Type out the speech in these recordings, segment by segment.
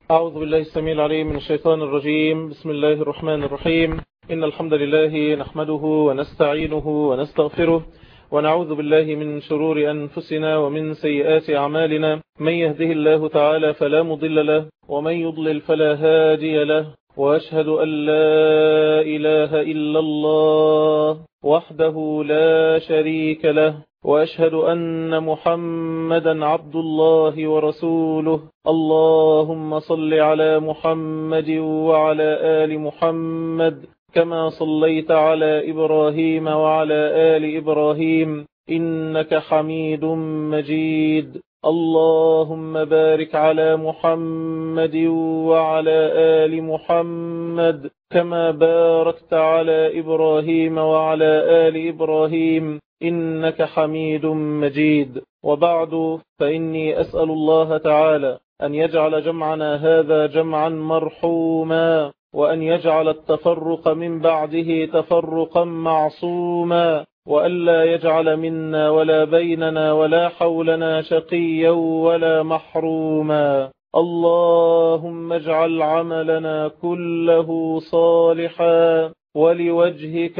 أعوذ بالله السميع العليم من الشيطان الرجيم بسم الله الرحمن الرحيم إن الحمد لله نحمده ونستعينه ونستغفره ونعوذ بالله من شرور أنفسنا ومن سيئات أعمالنا من يهده الله تعالى فلا مضل له ومن يضلل فلا هادي له وأشهد أن لا إله إلا الله وحده لا شريك له وأشهد أن محمدا عبد الله ورسوله اللهم صل على محمد وعلى آل محمد كما صليت على إبراهيم وعلى آل إبراهيم إنك حميد مجيد اللهم بارك على محمد وعلى آل محمد كما باركت على إبراهيم وعلى آل إبراهيم إنك حميد مجيد وبعد فإني أسأل الله تعالى أن يجعل جمعنا هذا جمعا مرحوما وأن يجعل التفرق من بعده تفرقا معصوما وألا يجعل منا ولا بيننا ولا حولنا شقيا ولا محروما اللهم اجعل عملنا كله صالحا ولوجهك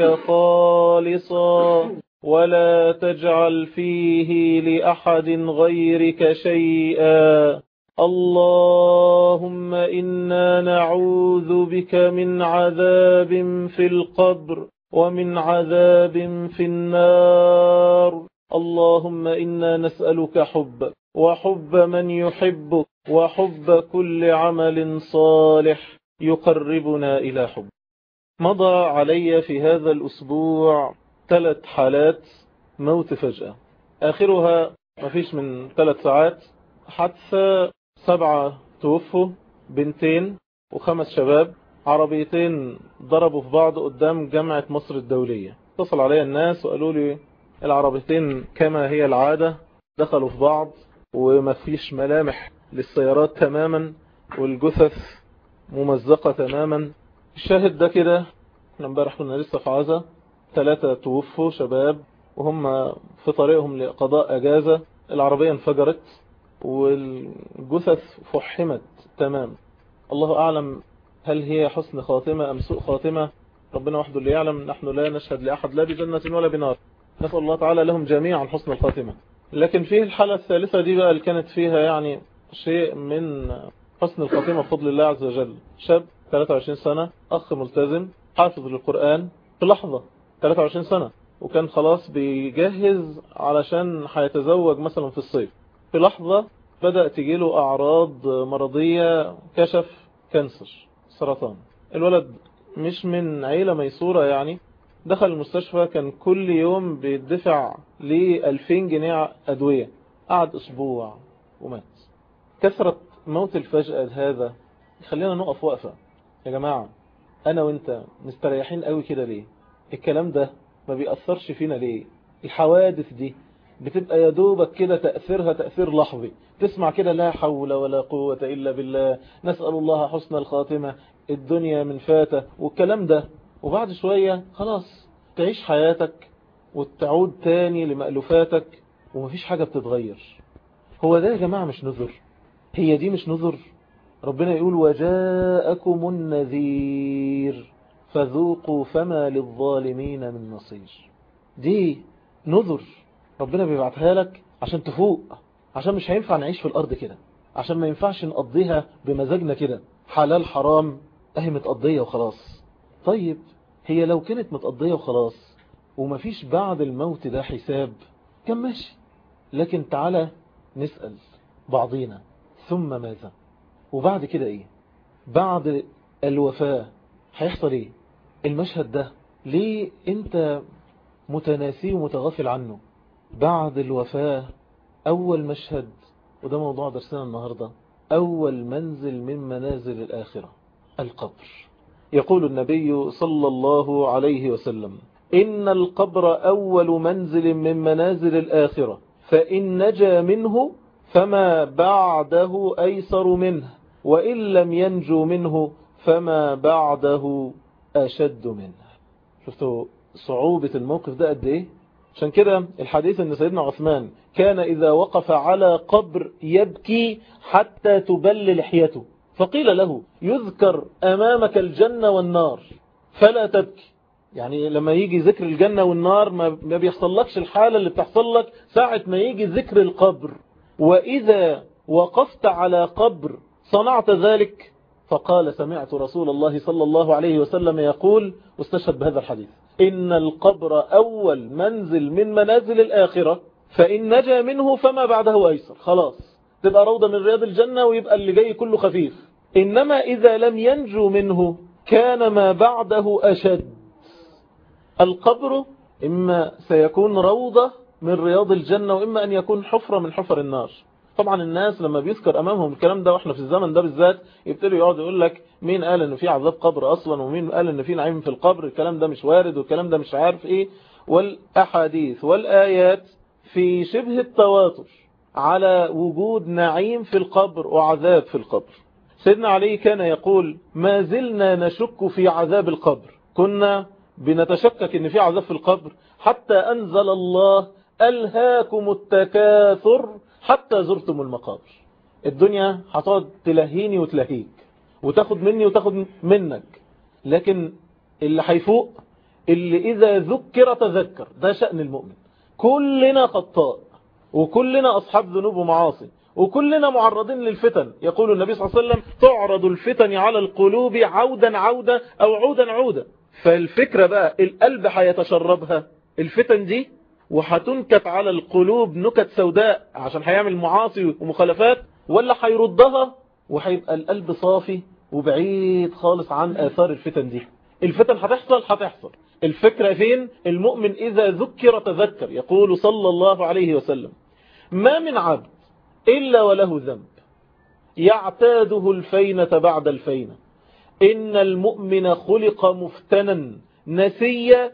خالصا ولا تجعل فيه لأحد غيرك شيئا اللهم إنا نعوذ بك من عذاب في القبر ومن عذاب في النار اللهم إنا نسألك حب وحب من يحبك وحب كل عمل صالح يقربنا إلى حب مضى علي في هذا الأسبوع ثلاث حالات موت فجأة آخرها ما فيش من ثلاث ساعات حادثة سبعة توفوا بنتين وخمس شباب عربيتين ضربوا في بعض قدام جامعة مصر الدولية اتصل علي الناس وقالوا لي العربيتين كما هي العادة دخلوا في بعض وما فيش ملامح للسيارات تماما والجثث ممزقة تماما الشاهد ده كده احنا امبارح كنا لسه في عزا ثلاثة توفوا شباب وهم في طريقهم لقضاء اجازة العربية انفجرت والجثث فحمت تمام الله أعلم هل هي حسن خاتمة أم سوء خاتمة ربنا وحده اللي يعلم نحن لا نشهد لأحد لا بجنة ولا بنار نسأل الله تعالى لهم جميعا حسن الخاتمة لكن في الحالة الثالثة دي بقى اللي كانت فيها يعني شيء من حسن الخاتمة بفضل الله عز وجل شاب 23 سنة أخ ملتزم حافظ للقرآن في لحظة 23 سنة وكان خلاص بيجهز علشان هيتزوج مثلا في الصيف في لحظة بدأ تجيله أعراض مرضية كشف كانسر سرطان الولد مش من عيلة ميسورة يعني دخل المستشفى كان كل يوم بيدفع ل 2000 جنيه أدوية قعد أسبوع ومات كثرة موت الفجأة هذا خلينا نقف وقفة يا جماعة أنا وإنت مستريحين قوي كده ليه الكلام ده ما بيأثرش فينا ليه الحوادث دي بتبقى يا دوبك كده تأثيرها تأثير لحظي تسمع كده لا حول ولا قوة إلا بالله نسأل الله حسن الخاتمة الدنيا من فاتة والكلام ده وبعد شوية خلاص تعيش حياتك وتعود تاني لمألوفاتك ومفيش حاجة بتتغير هو ده يا جماعة مش نذر هي دي مش نذر ربنا يقول وجاءكم النذير فذوقوا فما للظالمين من نصير دي نذر ربنا بيبعتها لك عشان تفوق عشان مش هينفع نعيش في الأرض كده عشان ما ينفعش نقضيها بمزاجنا كده حلال حرام اهي متقضية وخلاص طيب هي لو كانت متقضية وخلاص ومفيش بعد الموت ده حساب كان ماشي لكن تعالى نسأل بعضينا ثم ماذا وبعد كده ايه بعد الوفاة هيحصل ايه المشهد ده ليه انت متناسي ومتغافل عنه بعد الوفاة أول مشهد وده موضوع درسنا النهاردة أول منزل من منازل الآخرة القبر يقول النبي صلى الله عليه وسلم إن القبر أول منزل من منازل الآخرة فإن نجا منه فما بعده أيسر منه وإن لم ينجو منه فما بعده أشد منه شفتوا صعوبة الموقف ده قد إيه عشان كده الحديث ان سيدنا عثمان كان اذا وقف على قبر يبكي حتى تبل لحيته فقيل له يذكر أمامك الجنة والنار فلا تبكي يعني لما يجي ذكر الجنة والنار ما بيحصلكش الحالة اللي بتحصل لك ساعة ما يجي ذكر القبر وإذا وقفت على قبر صنعت ذلك فقال سمعت رسول الله صلى الله عليه وسلم يقول واستشهد بهذا الحديث إن القبر أول منزل من منازل الآخرة فإن نجا منه فما بعده أيسر خلاص تبقى روضة من رياض الجنة ويبقى اللي جاي كله خفيف إنما إذا لم ينجو منه كان ما بعده أشد القبر إما سيكون روضة من رياض الجنة وإما أن يكون حفرة من حفر النار طبعا الناس لما بيذكر أمامهم الكلام ده وإحنا في الزمن ده بالذات يبتدوا يقعدوا يقول لك مين قال إنه في عذاب قبر أصلا ومين قال إن في نعيم في القبر الكلام ده مش وارد والكلام ده مش عارف إيه والأحاديث والآيات في شبه التواتر على وجود نعيم في القبر وعذاب في القبر سيدنا علي كان يقول ما زلنا نشك في عذاب القبر كنا بنتشكك ان في عذاب في القبر حتى انزل الله الهاكم التكاثر حتى زرتم المقابر الدنيا هتقعد تلهيني وتلهيك وتاخد مني وتاخد منك لكن اللي هيفوق اللي اذا ذكر تذكر ده شأن المؤمن كلنا خطاء وكلنا أصحاب ذنوب ومعاصي وكلنا معرضين للفتن يقول النبي صلى الله عليه وسلم تعرض الفتن على القلوب عودا عودا أو عودا عودا فالفكرة بقى القلب هيتشربها الفتن دي وهتنكت على القلوب نكت سوداء عشان هيعمل معاصي ومخالفات ولا هيردها وهيبقى القلب صافي وبعيد خالص عن آثار الفتن دي الفتن هتحصل هتحصل الفكرة فين المؤمن إذا ذكر تذكر يقول صلى الله عليه وسلم ما من عبد إلا وله ذنب يعتاده الفينة بعد الفينة إن المؤمن خلق مفتنا نسيا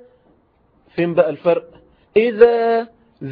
فين بقى الفرق إذا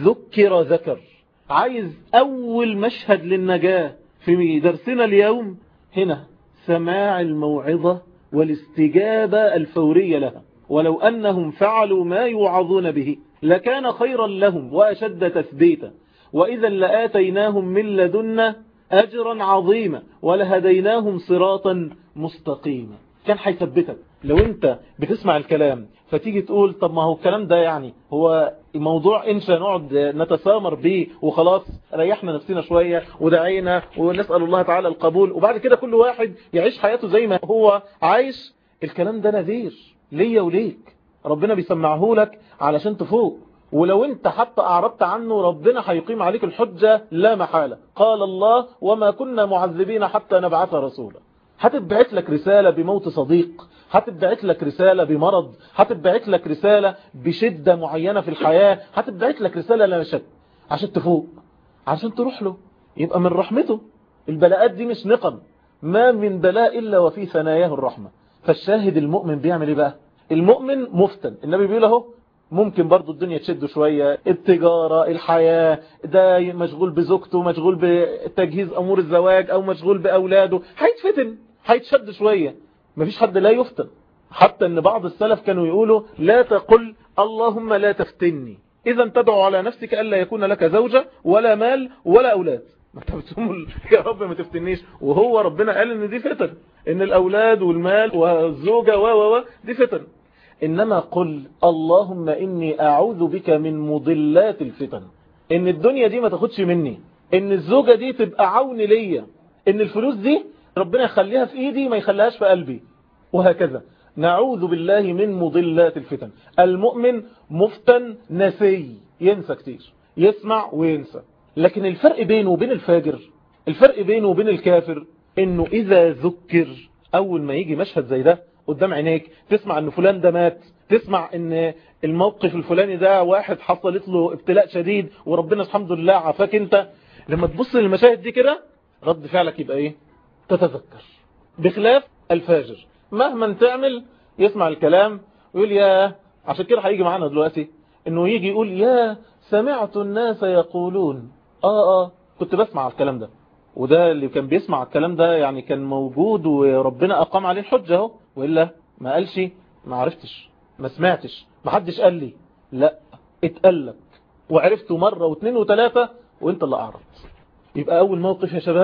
ذكر ذكر عايز أول مشهد للنجاة في درسنا اليوم هنا سماع الموعظة والاستجابة الفورية لها ولو أنهم فعلوا ما يوعظون به لكان خيرا لهم وأشد تثبيتا وإذا لآتيناهم من لدنا أجرا عظيما ولهديناهم صراطا مستقيما كان هيثبتك لو انت بتسمع الكلام فتيجي تقول طب ما هو الكلام ده يعني هو موضوع انشا نقعد نتسامر بيه وخلاص ريحنا نفسنا شوية ودعينا ونسأل الله تعالى القبول وبعد كده كل واحد يعيش حياته زي ما هو عايش الكلام ده نذير ليا وليك ربنا بيسمعه لك علشان تفوق ولو انت حتى اعرضت عنه ربنا هيقيم عليك الحجة لا محالة قال الله وما كنا معذبين حتى نبعث رسولا هتبعت لك رسالة بموت صديق هتبعت لك رسالة بمرض هتبعت لك رسالة بشدة معينة في الحياة هتبعت لك رسالة لا شك عشان تفوق عشان تروح له يبقى من رحمته البلاءات دي مش نقم ما من بلاء إلا وفي ثناياه الرحمة فالشاهد المؤمن بيعمل ايه بقى المؤمن مفتن النبي بيقول اهو ممكن برضو الدنيا تشده شوية التجارة الحياة ده مشغول بزوجته مشغول بتجهيز أمور الزواج أو مشغول بأولاده هيتفتن هيتشد شوية مفيش حد لا يفتن حتى ان بعض السلف كانوا يقولوا لا تقل اللهم لا تفتني اذا تدعو على نفسك ألا يكون لك زوجة ولا مال ولا أولاد ما تبتم يا رب ما تفتنيش وهو ربنا قال ان دي فتن ان الأولاد والمال والزوجة و و دي فتن إنما قل اللهم إني أعوذ بك من مضلات الفتن إن الدنيا دي ما تاخدش مني إن الزوجة دي تبقى عون ليا إن الفلوس دي ربنا يخليها في إيدي ما يخليهاش في قلبي وهكذا نعوذ بالله من مضلات الفتن المؤمن مفتن نسي ينسى كتير يسمع وينسى لكن الفرق بينه وبين الفاجر الفرق بينه وبين الكافر انه اذا ذكر اول ما يجي مشهد زي ده قدام عينيك تسمع ان فلان ده مات تسمع ان الموقف الفلاني ده واحد حصلت له ابتلاء شديد وربنا الحمد لله عافاك انت لما تبص للمشاهد دي كده رد فعلك يبقى ايه تتذكر بخلاف الفاجر مهما تعمل يسمع الكلام ويقول يا عشان كده هيجي معانا دلوقتي انه يجي يقول يا سمعت الناس يقولون اه اه كنت بسمع الكلام ده وده اللي كان بيسمع الكلام ده يعني كان موجود وربنا أقام عليه الحجة اهو وإلا ما قالش ما عرفتش ما سمعتش ما حدش قال لي لا اتقلك وعرفته مرة واثنين وثلاثة وانت اللي أعرض يبقى أول موقف يا شباب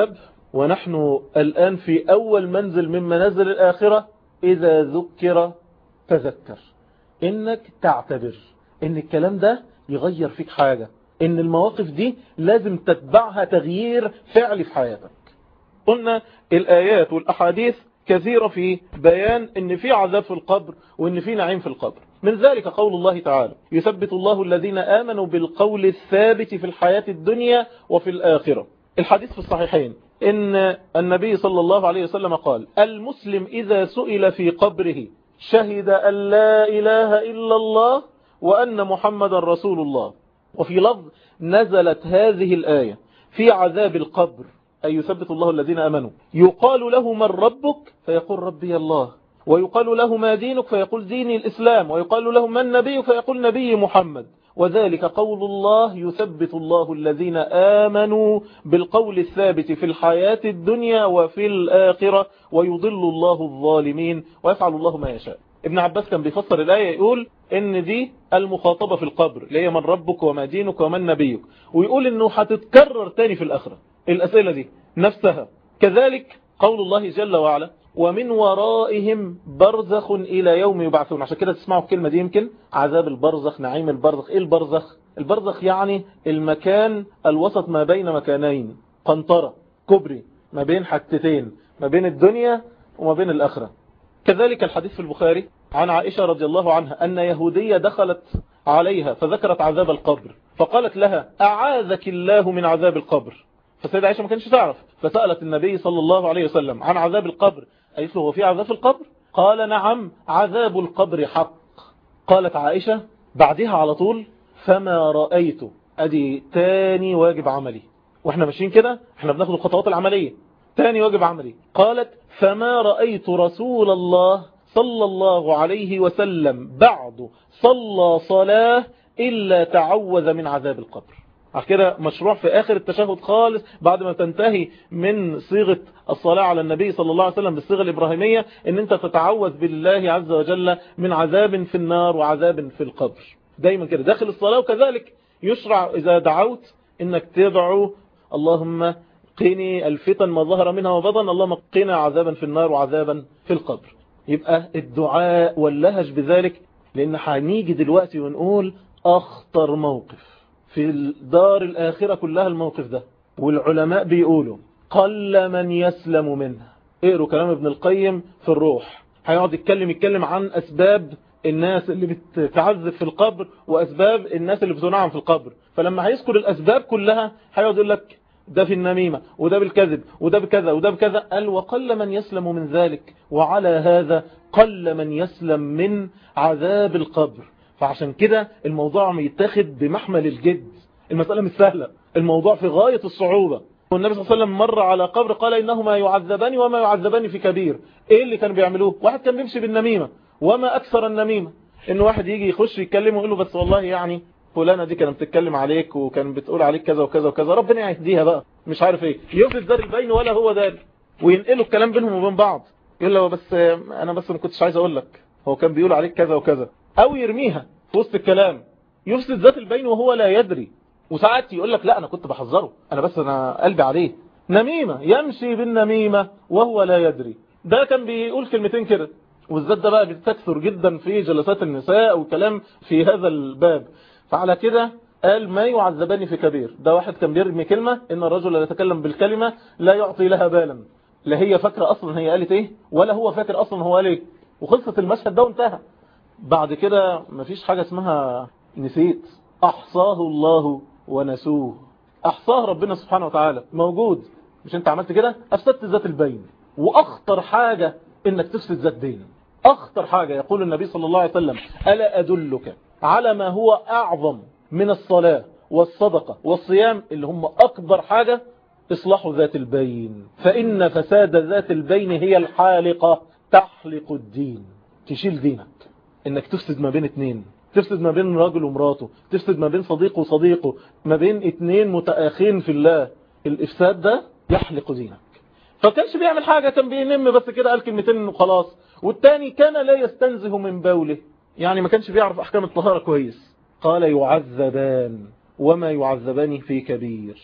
ونحن الآن في أول منزل من منازل الآخرة إذا ذكر تذكر إنك تعتبر إن الكلام ده يغير فيك حاجة إن المواقف دي لازم تتبعها تغيير فعلي في حياتك قلنا الآيات والأحاديث كثيرة في بيان ان في عذاب في القبر وان في نعيم في القبر من ذلك قول الله تعالى يثبت الله الذين آمنوا بالقول الثابت في الحياة الدنيا وفي الآخرة الحديث في الصحيحين إن النبي صلى الله عليه وسلم قال المسلم إذا سئل في قبره شهد أن لا إله إلا الله وأن محمد رسول الله وفي لفظ نزلت هذه الآية في عذاب القبر أي يثبت الله الذين أمنوا يقال له من ربك فيقول ربي الله ويقال له ما دينك فيقول ديني الإسلام ويقال له من نبيك فيقول نبي محمد وذلك قول الله يثبت الله الذين آمنوا بالقول الثابت في الحياة الدنيا وفي الآخرة ويضل الله الظالمين ويفعل الله ما يشاء ابن عباس كان بيفسر الآية يقول ان دي المخاطبة في القبر اللي هي من ربك وما دينك ومن نبيك ويقول انه هتتكرر تاني في الآخرة الأسئلة دي نفسها كذلك قول الله جل وعلا ومن ورائهم برزخ إلى يوم يبعثون عشان كده تسمعوا الكلمة دي يمكن عذاب البرزخ نعيم البرزخ إيه البرزخ البرزخ يعني المكان الوسط ما بين مكانين قنطرة كبري ما بين حتتين ما بين الدنيا وما بين الآخرة كذلك الحديث في البخاري عن عائشة رضي الله عنها أن يهودية دخلت عليها فذكرت عذاب القبر فقالت لها أعاذك الله من عذاب القبر فالسيدة عائشة ما كانش تعرف فسألت النبي صلى الله عليه وسلم عن عذاب القبر قالت له هو في عذاب في القبر قال نعم عذاب القبر حق قالت عائشة بعدها على طول فما رأيت ادي تاني واجب عملي واحنا ماشيين كده احنا بناخد الخطوات العملية تاني واجب عملي قالت فما رأيت رسول الله صلى الله عليه وسلم بعد صلى صلاة إلا تعوذ من عذاب القبر عشان كده مشروع في آخر التشهد خالص بعد ما تنتهي من صيغة الصلاة على النبي صلى الله عليه وسلم بالصيغة الإبراهيمية ان انت تتعوذ بالله عز وجل من عذاب في النار وعذاب في القبر دايما كده داخل الصلاة وكذلك يشرع إذا دعوت انك تدعو اللهم قيني الفتن ما ظهر منها وبطن اللهم قنا عذابا في النار وعذابا في القبر يبقى الدعاء واللهج بذلك لان هنيجي دلوقتي ونقول اخطر موقف في الدار الآخرة كلها الموقف ده والعلماء بيقولوا قل من يسلم منها اقروا كلام ابن القيم في الروح هيقعد يتكلم يتكلم عن أسباب الناس اللي بتعذب في القبر وأسباب الناس اللي بتنعم في القبر فلما هيذكر الأسباب كلها هيقعد يقول لك ده في النميمة وده بالكذب وده بكذا وده بكذا قال وقل من يسلم من ذلك وعلى هذا قل من يسلم من عذاب القبر فعشان كده الموضوع يتاخد بمحمل الجد المسألة مش سهلة الموضوع في غاية الصعوبة والنبي صلى الله عليه وسلم مر على قبر قال إنهما يعذبان وما يعذبان في كبير إيه اللي كانوا بيعملوه واحد كان بيمشي بالنميمة وما أكثر النميمة إن واحد يجي يخش يتكلم ويقول له بس والله يعني فلانة دي كانت بتتكلم عليك وكان بتقول عليك كذا وكذا وكذا ربنا يهديها بقى مش عارف ايه يفرض دار البين ولا هو دار وينقلوا الكلام بينهم وبين بعض يقول له بس انا بس ما كنتش عايز اقول لك هو كان بيقول عليك كذا وكذا او يرميها في وسط الكلام يفسد ذات البين وهو لا يدري وساعات يقول لك لا انا كنت بحذره انا بس انا قلبي عليه نميمة يمشي بالنميمة وهو لا يدري ده كان بيقول كلمتين كده والذات ده بقى بتكثر جدا في جلسات النساء وكلام في هذا الباب فعلى كده قال ما يعذبان في كبير ده واحد كان بيرمي كلمة ان الرجل لا يتكلم بالكلمة لا يعطي لها بالا لا هي فاكرة اصلا هي قالت ايه ولا هو فاكر اصلا هو قال ايه وخلصت المشهد ده وانتهى بعد كده مفيش حاجة اسمها نسيت احصاه الله ونسوه احصاه ربنا سبحانه وتعالى موجود مش انت عملت كده افسدت ذات البين واخطر حاجة انك تفسد ذات دين اخطر حاجة يقول النبي صلى الله عليه وسلم ألا أدلك على ما هو أعظم من الصلاة والصدقة والصيام اللي هم أكبر حاجة إصلاح ذات البين فإن فساد ذات البين هي الحالقة تحلق الدين تشيل دينك إنك تفسد ما بين اتنين تفسد ما بين راجل ومراته تفسد ما بين صديق وصديقه ما بين اتنين متآخين في الله الإفساد ده يحلق دينك فكانش بيعمل حاجة كان بينم بس كده قال كلمتين وخلاص والتاني كان لا يستنزه من بوله يعني ما كانش بيعرف أحكام الطهارة كويس قال يعذبان وما يعذبان في كبير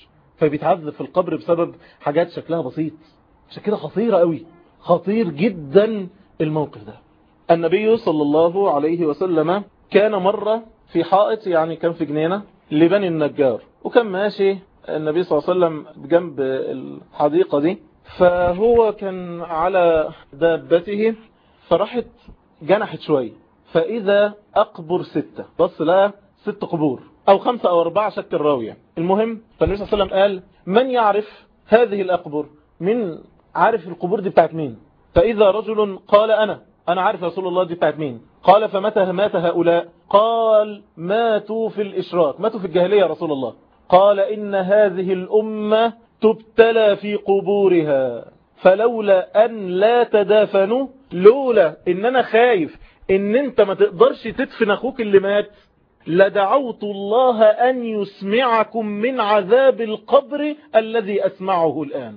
فبيتعذب في القبر بسبب حاجات شكلها بسيط عشان كده خطيرة قوي خطير جدا الموقف ده النبي صلى الله عليه وسلم كان مرة في حائط يعني كان في جنينة لبني النجار وكان ماشي النبي صلى الله عليه وسلم جنب الحديقة دي فهو كان على دابته فراحت جنحت شوية فإذا أقبر ستة بص لها ست قبور أو خمسة أو أربعة شك الراوية المهم فالنبي صلى الله عليه وسلم قال من يعرف هذه الأقبر من عارف القبور دي بتاعت مين فإذا رجل قال أنا أنا عارف يا رسول الله دي بتاعت مين قال فمتى مات هؤلاء قال ماتوا في الإشراك ماتوا في الجاهلية يا رسول الله قال إن هذه الأمة تبتلى في قبورها فلولا أن لا تدافنوا لولا إن أنا خايف إن أنت ما تقدرش تدفن أخوك اللي مات لدعوت الله أن يسمعكم من عذاب القبر الذي أسمعه الآن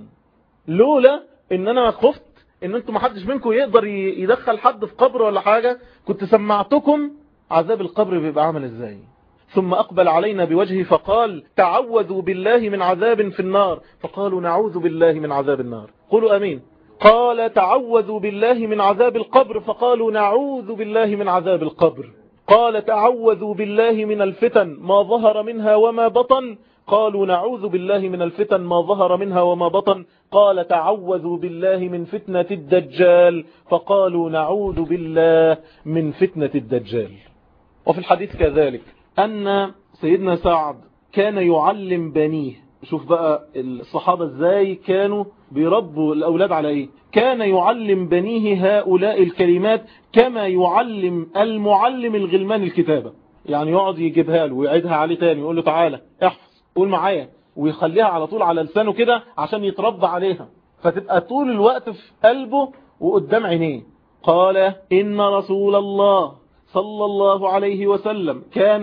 لولا إن أنا خفت إن أنتم محدش منكم يقدر يدخل حد في قبر ولا حاجة كنت سمعتكم عذاب القبر بيبقى عامل إزاي ثم أقبل علينا بوجهه فقال تعوذوا بالله من عذاب في النار فقالوا نعوذ بالله من عذاب النار قولوا أمين قال تعوذوا بالله من عذاب القبر فقالوا نعوذ بالله من عذاب القبر قال تعوذوا بالله من الفتن ما ظهر منها وما بطن قالوا نعوذ بالله من الفتن ما ظهر منها وما بطن قال تعوذوا بالله من فتنة الدجال فقالوا نعوذ بالله من فتنة الدجال وفي الحديث كذلك أن سيدنا سعد كان يعلم بنيه شوف بقى الصحابة ازاي كانوا بيربوا الأولاد على ايه كان يعلم بنيه هؤلاء الكلمات كما يعلم المعلم الغلمان الكتابة يعني يقعد يجيبها له ويعيدها عليه تاني يقول له تعالى احفظ قول معايا ويخليها على طول على لسانه كده عشان يتربى عليها فتبقى طول الوقت في قلبه وقدام عينيه قال إن رسول الله صلى الله عليه وسلم كان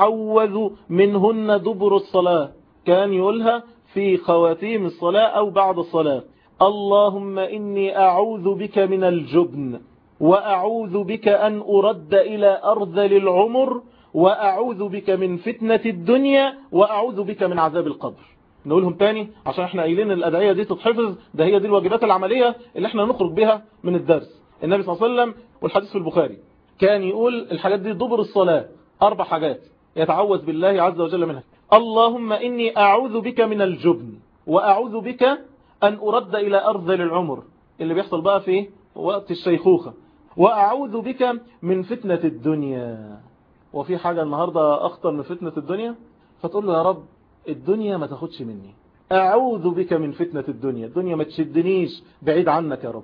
يتعوذ منهن دبر الصلاة كان يقولها في خواتيم الصلاة أو بعد الصلاة اللهم إني أعوذ بك من الجبن وأعوذ بك أن أرد إلى أرذل العمر وأعوذ بك من فتنة الدنيا وأعوذ بك من عذاب القبر نقولهم تاني عشان احنا قايلين الأدعية دي تتحفظ ده هي دي الواجبات العملية اللي احنا نخرج بها من الدرس النبي صلى الله عليه وسلم والحديث في البخاري كان يقول الحاجات دي دبر الصلاة أربع حاجات يتعوذ بالله عز وجل منها اللهم إني أعوذ بك من الجبن وأعوذ بك أن أرد إلى أرذل العمر اللي بيحصل بقى في وقت الشيخوخة وأعوذ بك من فتنة الدنيا وفي حاجة النهاردة أخطر من فتنة الدنيا فتقول له يا رب الدنيا ما تاخدش مني أعوذ بك من فتنة الدنيا الدنيا ما تشدنيش بعيد عنك يا رب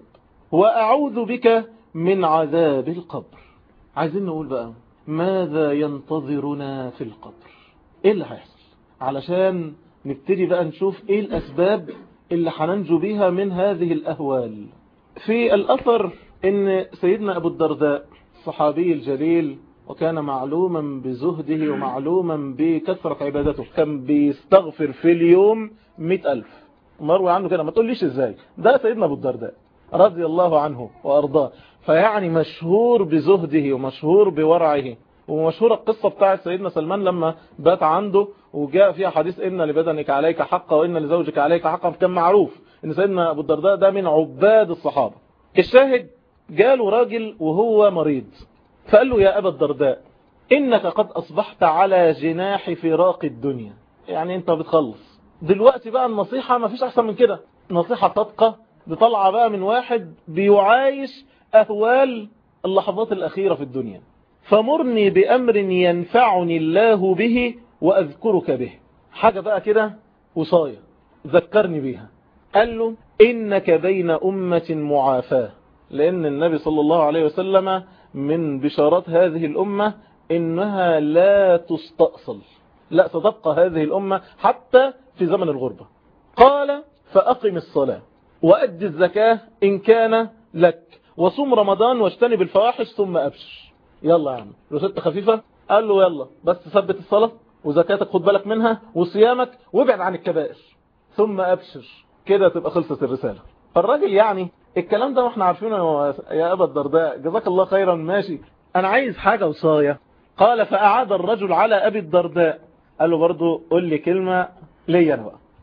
وأعوذ بك من عذاب القبر عايزين نقول بقى ماذا ينتظرنا في القبر ايه اللي هيحصل علشان نبتدي بقى نشوف ايه الاسباب اللي هننجو بيها من هذه الاهوال في الاثر ان سيدنا ابو الدرداء الصحابي الجليل وكان معلوما بزهده ومعلوما بكثرة عبادته كان بيستغفر في اليوم مئة ألف مروي عنه كده ما تقوليش ازاي ده سيدنا ابو الدرداء رضي الله عنه وأرضاه فيعني مشهور بزهده ومشهور بورعه ومشهورة القصة بتاعت سيدنا سلمان لما بات عنده وجاء فيها حديث إن لبدنك عليك حقا وإن لزوجك عليك حقا كان معروف إن سيدنا أبو الدرداء ده من عباد الصحابة الشاهد جاله راجل وهو مريض فقال له يا أبا الدرداء إنك قد أصبحت على جناح فراق الدنيا يعني أنت بتخلص دلوقتي بقى النصيحة ما فيش أحسن من كده نصيحة صادقة بطلعة بقى من واحد بيعايش أهوال اللحظات الأخيرة في الدنيا فمرني بأمر ينفعني الله به وأذكرك به حاجة بقى كده وصاية ذكرني بيها قال له إنك بين أمة معافاة لأن النبي صلى الله عليه وسلم من بشارات هذه الأمة إنها لا تستأصل لا ستبقى هذه الأمة حتى في زمن الغربة قال فأقم الصلاة وأد الزكاة إن كان لك وصوم رمضان واجتنب الفواحش ثم أبشر يلا يا عم روشته خفيفة قال له يلا بس ثبت الصلاة وزكاتك خد بالك منها وصيامك وابعد عن الكبائر ثم أبشر كده تبقى خلصت الرسالة فالراجل يعني الكلام ده واحنا عارفينه يا أبا الدرداء جزاك الله خيرا ماشي أنا عايز حاجة وصاية قال فأعاد الرجل على أبي الدرداء قال له برضو قل لي كلمة ليا أنا بقى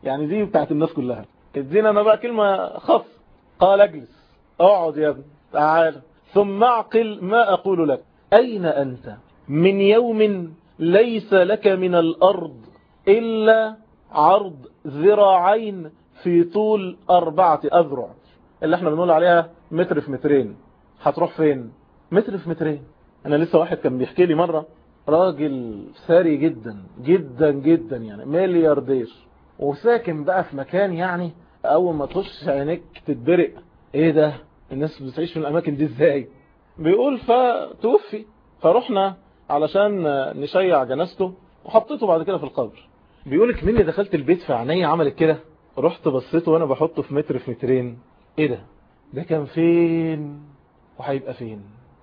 يعني دي بتاعت الناس كلها ادينا انا بقى كلمة خاص قال اجلس اقعد يا ابني تعال ثم اعقل ما اقول لك اين انت من يوم ليس لك من الارض الا عرض ذراعين في طول اربعة اذرع اللي احنا بنقول عليها متر في مترين هتروح فين متر في مترين انا لسه واحد كان بيحكي لي مرة راجل ثري جدا جدا جدا يعني ملياردير وساكن بقى في مكان يعني اول ما تخش عينيك تتبرق ايه ده الناس بتعيش في الاماكن دي ازاي بيقول فتوفي فرحنا علشان نشيع جنازته وحطيته بعد كده في القبر بيقولك مني دخلت البيت في عينيا عملت كده رحت بصيته وانا بحطه في متر في مترين ايه ده ده كان فين وهيبقى فين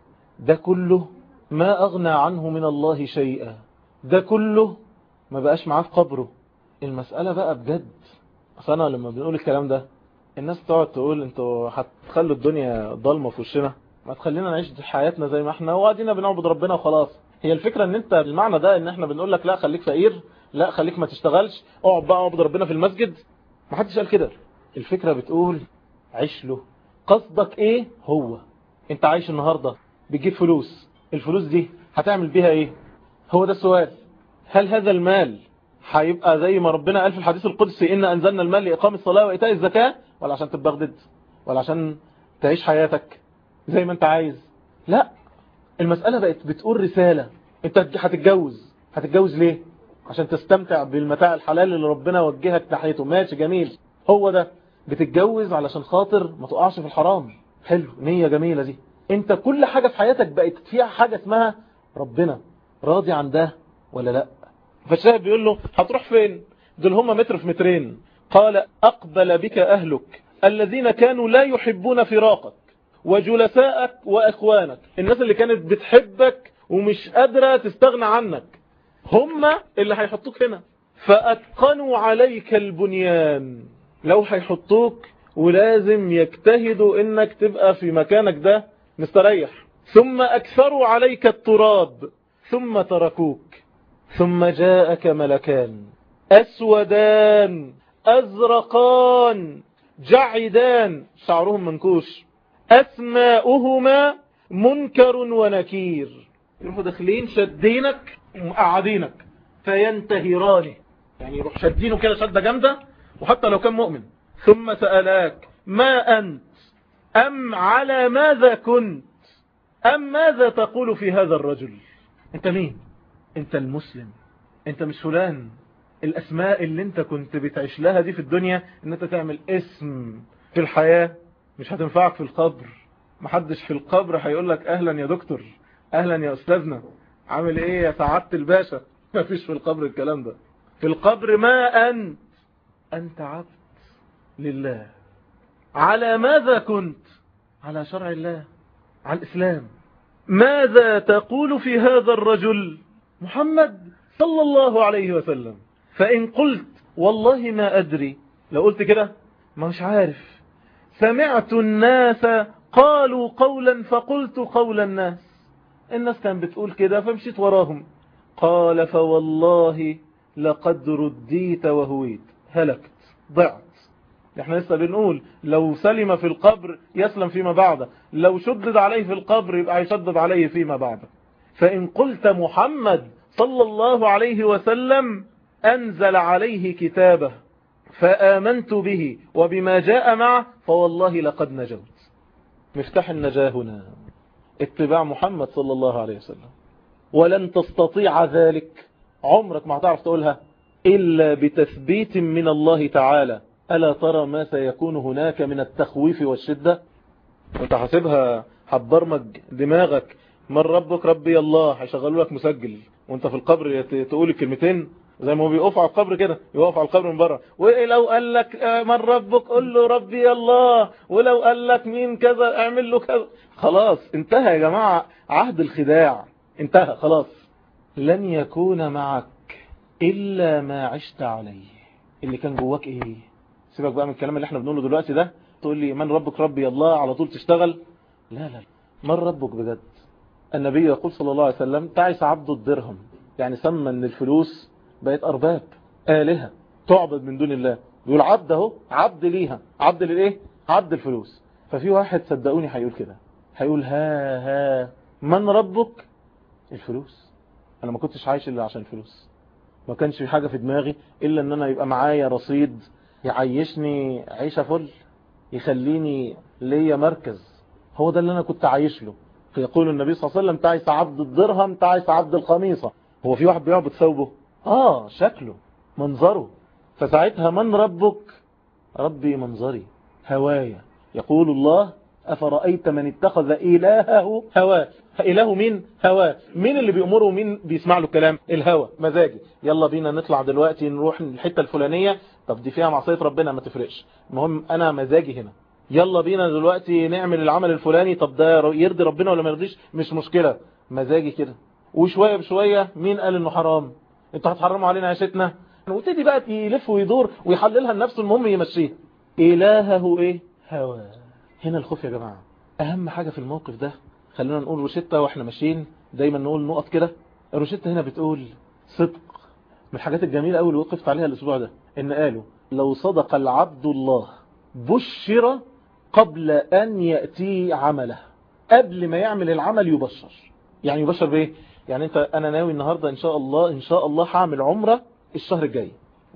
ده كله ما اغنى عنه من الله شيئا ده كله ما بقاش معاه في قبره المسألة بقى بجد اصل انا لما بنقول الكلام ده الناس تقعد تقول انتوا هتخلوا الدنيا ضلمة في وشنا ما تخلينا نعيش حياتنا زي ما احنا وقاعدين بنعبد ربنا وخلاص هي الفكرة ان انت المعنى ده ان احنا بنقول لك لا خليك فقير لا خليك ما تشتغلش اقعد بقى اعبد ربنا في المسجد ما حدش قال كده الفكرة بتقول عيش له قصدك ايه هو انت عايش النهاردة بتجيب فلوس الفلوس دي هتعمل بيها ايه هو ده السؤال هل هذا المال هيبقى زي ما ربنا قال في الحديث القدسي إن أنزلنا المال لإقام الصلاة وإيتاء الزكاة ولا عشان تبغدد ولا عشان تعيش حياتك زي ما انت عايز لا المسألة بقت بتقول رسالة انت هتتجوز هتتجوز ليه عشان تستمتع بالمتاع الحلال اللي ربنا وجهك ناحيته ماشي جميل هو ده بتتجوز علشان خاطر ما تقعش في الحرام حلو نية جميلة دي انت كل حاجة في حياتك بقت فيها حاجة اسمها ربنا راضي عن ده ولا لا فالشاهد بيقول له هتروح فين دول هم متر في مترين قال أقبل بك أهلك الذين كانوا لا يحبون فراقك وجلسائك وإخوانك الناس اللي كانت بتحبك ومش قادرة تستغنى عنك هم اللي هيحطوك هنا فأتقنوا عليك البنيان لو هيحطوك ولازم يجتهدوا انك تبقى في مكانك ده مستريح ثم أكثروا عليك التراب ثم تركوك ثم جاءك ملكان أسودان أزرقان جعدان شعرهم منكوش أسماؤهما منكر ونكير يروحوا داخلين شدينك ومقعدينك فينتهران يعني يروح شدينه كده شدة جامدة وحتى لو كان مؤمن ثم سألاك ما أنت أم على ماذا كنت أم ماذا تقول في هذا الرجل أنت مين أنت المسلم أنت مش فلان الأسماء اللي أنت كنت بتعيش لها دي في الدنيا أن أنت تعمل اسم في الحياة مش هتنفعك في القبر محدش في القبر هيقول لك أهلا يا دكتور أهلا يا أستاذنا عامل إيه يا سعادة الباشا مفيش في القبر الكلام ده في القبر ما أنت أنت عبد لله على ماذا كنت على شرع الله على الإسلام ماذا تقول في هذا الرجل محمد صلى الله عليه وسلم فإن قلت والله ما أدري لو قلت كده ما مش عارف سمعت الناس قالوا قولا فقلت قول الناس الناس كان بتقول كده فمشيت وراهم قال فوالله لقد رديت وهويت هلكت ضعت احنا لسه بنقول لو سلم في القبر يسلم فيما بعده لو شدد عليه في القبر يبقى يشدد عليه فيما بعده فإن قلت محمد صلى الله عليه وسلم أنزل عليه كتابه فآمنت به وبما جاء معه فوالله لقد نجوت مفتاح النجاة هنا اتباع محمد صلى الله عليه وسلم ولن تستطيع ذلك عمرك ما هتعرف تقولها إلا بتثبيت من الله تعالى ألا ترى ما سيكون هناك من التخويف والشدة وانت حاسبها هتبرمج دماغك من ربك ربي الله هيشغلوا لك مسجل وانت في القبر تقول الكلمتين زي ما هو بيقف على القبر كده يقف على القبر من بره ولو قال لك من ربك قل له ربي الله ولو قال لك مين كذا اعمل له كذا خلاص انتهى يا جماعة عهد الخداع انتهى خلاص لن يكون معك إلا ما عشت عليه اللي كان جواك ايه سيبك بقى من الكلام اللي احنا بنقوله دلوقتي ده تقول لي من ربك ربي الله على طول تشتغل لا لا من ربك بجد النبي يقول صلى الله عليه وسلم تعس عبد الدرهم يعني سمى ان الفلوس بقت أرباب آلهة تعبد من دون الله يقول عبد اهو عبد ليها عبد للايه عبد الفلوس ففي واحد صدقوني هيقول كده هيقول ها ها من ربك الفلوس انا ما كنتش عايش الا عشان الفلوس ما كانش في حاجة في دماغي الا ان انا يبقى معايا رصيد يعيشني عيشة فل يخليني ليا مركز هو ده اللي انا كنت عايش له فيقول النبي صلى الله عليه وسلم تعيس عبد الدرهم تعيس عبد الخميصة هو في واحد بيعبد ثوبه اه شكله منظره فساعتها من ربك ربي منظري هوايا يقول الله أفرأيت من اتخذ إلهه هواه إله مين هواه مين اللي بيأمره ومين بيسمع له كلام الهوى مزاجي يلا بينا نطلع دلوقتي نروح الحتة الفلانية طب دي فيها معصية ربنا ما تفرقش المهم أنا مزاجي هنا يلا بينا دلوقتي نعمل العمل الفلاني طب ده يرضي ربنا ولا ما يرضيش مش مشكلة مزاجي كده وشوية بشوية مين قال انه حرام انتوا هتحرموا علينا عيشتنا وتدي بقى يلف ويدور ويحللها لنفسه المهم يمشيها إلهه ايه هواه هنا الخوف يا جماعة اهم حاجة في الموقف ده خلينا نقول روشتة واحنا ماشيين دايما نقول نقط كده الروشتة هنا بتقول صدق من الحاجات الجميلة قوي اللي وقفت عليها الاسبوع ده ان قالوا لو صدق العبد الله بشر قبل ان يأتي عمله قبل ما يعمل العمل يبشر يعني يبشر بايه يعني انت انا ناوي النهاردة ان شاء الله ان شاء الله هعمل عمرة الشهر الجاي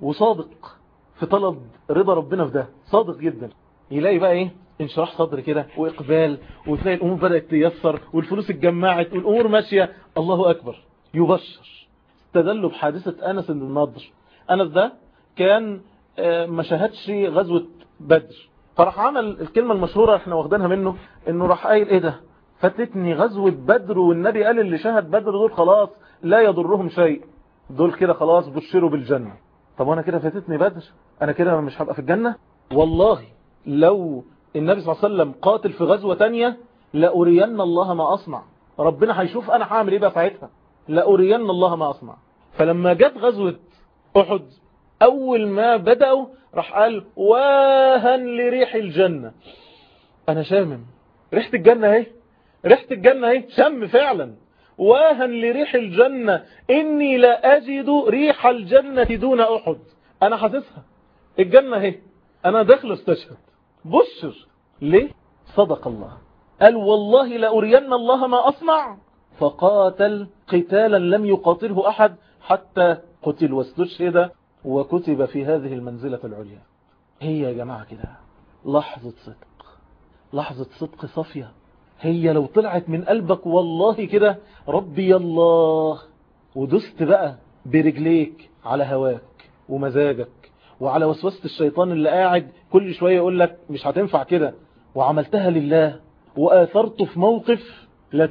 وصادق في طلب رضا ربنا في ده صادق جدا يلاقي بقى ايه انشراح صدر كده واقبال وتلاقي الامور بدأت تيسر والفلوس اتجمعت والامور ماشية الله اكبر يبشر استدلوا بحادثة انس بن النضر انس ده كان ما شاهدش غزوة بدر فراح عمل الكلمة المشهورة احنا واخدينها منه انه راح قايل ايه ده فاتتني غزوة بدر والنبي قال اللي شاهد بدر دول خلاص لا يضرهم شيء دول كده خلاص بشروا بالجنة طب وانا كده فاتتني بدر انا كده مش هبقى في الجنة والله لو النبي صلى الله عليه وسلم قاتل في غزوة تانية لأرين الله ما أصنع ربنا هيشوف أنا هعمل إيه بقى ساعتها لأرين الله ما أصنع فلما جت غزوة أحد أول ما بدأوا راح قال واها لريح الجنة أنا شامم ريحة الجنة اهي ريحة الجنة اهي شم فعلا واها لريح الجنة إني لا أجد ريح الجنة دون أحد أنا حاسسها الجنة اهي أنا داخل استشهد بشر ليه صدق الله قال والله لأرين الله ما أصنع فقاتل قتالا لم يقاتله أحد حتى قتل واستشهد وكتب في هذه المنزلة العليا هي يا جماعة كده لحظة صدق لحظة صدق صفية هي لو طلعت من قلبك والله كده ربي الله ودست بقى برجليك على هواك ومزاجك وعلى وسوسة الشيطان اللي قاعد كل شوية يقول لك مش هتنفع كده وعملتها لله وآثرت في موقف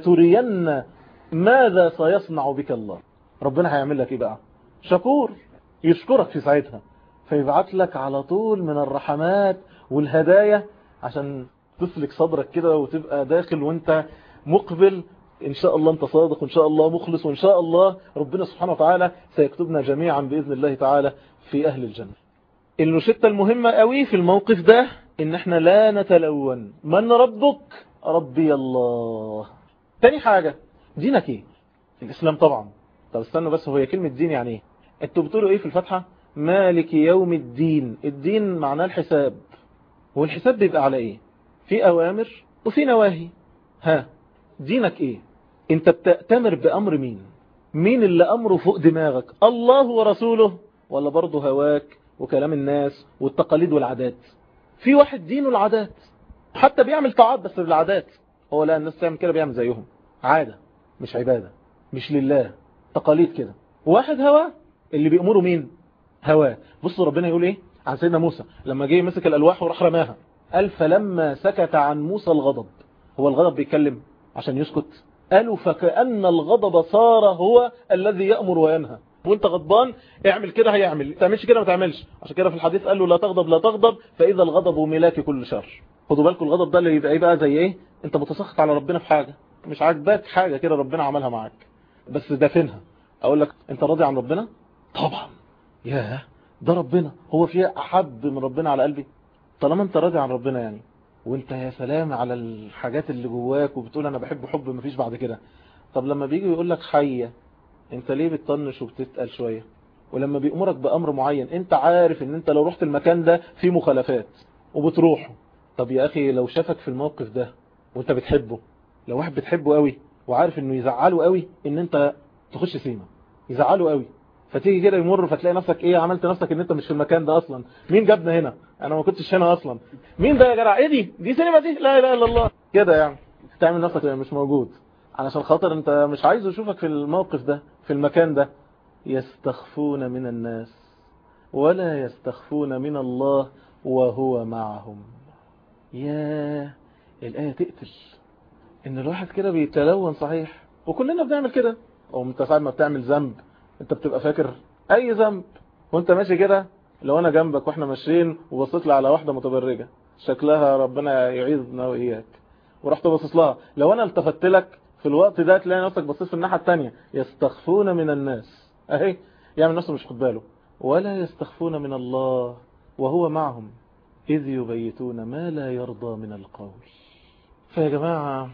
لترين ماذا سيصنع بك الله ربنا هيعمل لك ايه بقى شكور يشكرك في ساعتها فيبعت لك على طول من الرحمات والهدايا عشان تسلك صدرك كده وتبقى داخل وانت مقبل ان شاء الله انت صادق وان شاء الله مخلص وان شاء الله ربنا سبحانه وتعالى سيكتبنا جميعا بإذن الله تعالى في أهل الجنة النشطة المهمة قوي في الموقف ده ان احنا لا نتلون من ربك ربي الله تاني حاجة دينك ايه الاسلام طبعا طب استنوا بس هو كلمة دين يعني ايه انتوا بتقولوا ايه في الفتحة مالك يوم الدين الدين معناه الحساب والحساب بيبقى على ايه في اوامر وفي نواهي ها دينك ايه انت بتأتمر بامر مين مين اللي امره فوق دماغك الله ورسوله ولا برضه هواك وكلام الناس والتقاليد والعادات في واحد دينه العادات حتى بيعمل طاعات بس بالعادات هو لا الناس تعمل كده بيعمل زيهم عادة مش عبادة مش لله تقاليد كده واحد هوا اللي بيأمره مين هواه بصوا ربنا يقول ايه عن سيدنا موسى لما جه مسك الألواح وراح رماها قال فلما سكت عن موسى الغضب هو الغضب بيتكلم عشان يسكت قالوا فكأن الغضب صار هو الذي يأمر وينهى وانت غضبان اعمل كده هيعمل تعملش كده ما تعملش عشان كده في الحديث قال له لا تغضب لا تغضب فإذا الغضب ملاك كل شر خدوا بالكم الغضب ده اللي يبقى ايه بقى زي ايه انت متسخط على ربنا في حاجة مش عاجباك حاجة كده ربنا عملها معاك بس دافنها اقول لك انت راضي عن ربنا طبعا ياه ده ربنا هو في احب من ربنا على قلبي طالما انت راضي عن ربنا يعني وانت يا سلام على الحاجات اللي جواك وبتقول انا بحب حب مفيش بعد كده طب لما بيجي يقول لك حية انت ليه بتطنش وبتتقل شوية ولما بيأمرك بأمر معين انت عارف ان انت لو رحت المكان ده في مخالفات وبتروحه طب يا اخي لو شافك في الموقف ده وانت بتحبه لو واحد بتحبه قوي وعارف انه يزعله قوي ان انت تخش سيما يزعله قوي فتيجي كده يمر فتلاقي نفسك ايه عملت نفسك ان انت مش في المكان ده اصلا مين جابنا هنا انا ما كنتش هنا اصلا مين ده يا جدع ايه دي دي سينما دي لا اله الا الله كده يعني تعمل نفسك مش موجود علشان خاطر انت مش عايزه يشوفك في الموقف ده في المكان ده يستخفون من الناس ولا يستخفون من الله وهو معهم يا الآية تقتل ان الواحد كده بيتلون صحيح وكلنا بنعمل كده او انت ساعة ما بتعمل ذنب انت بتبقى فاكر اي ذنب وانت ماشي كده لو انا جنبك واحنا ماشيين وبصيت لي على واحدة متبرجة شكلها ربنا يعيذنا واياك ورحت باصص لها لو انا التفت لك في الوقت ده تلاقي نفسك بصيت في الناحية التانية يستخفون من الناس اهي يعمل نفسه مش خد باله ولا يستخفون من الله وهو معهم إذ يبيتون ما لا يرضى من القول فيا جماعة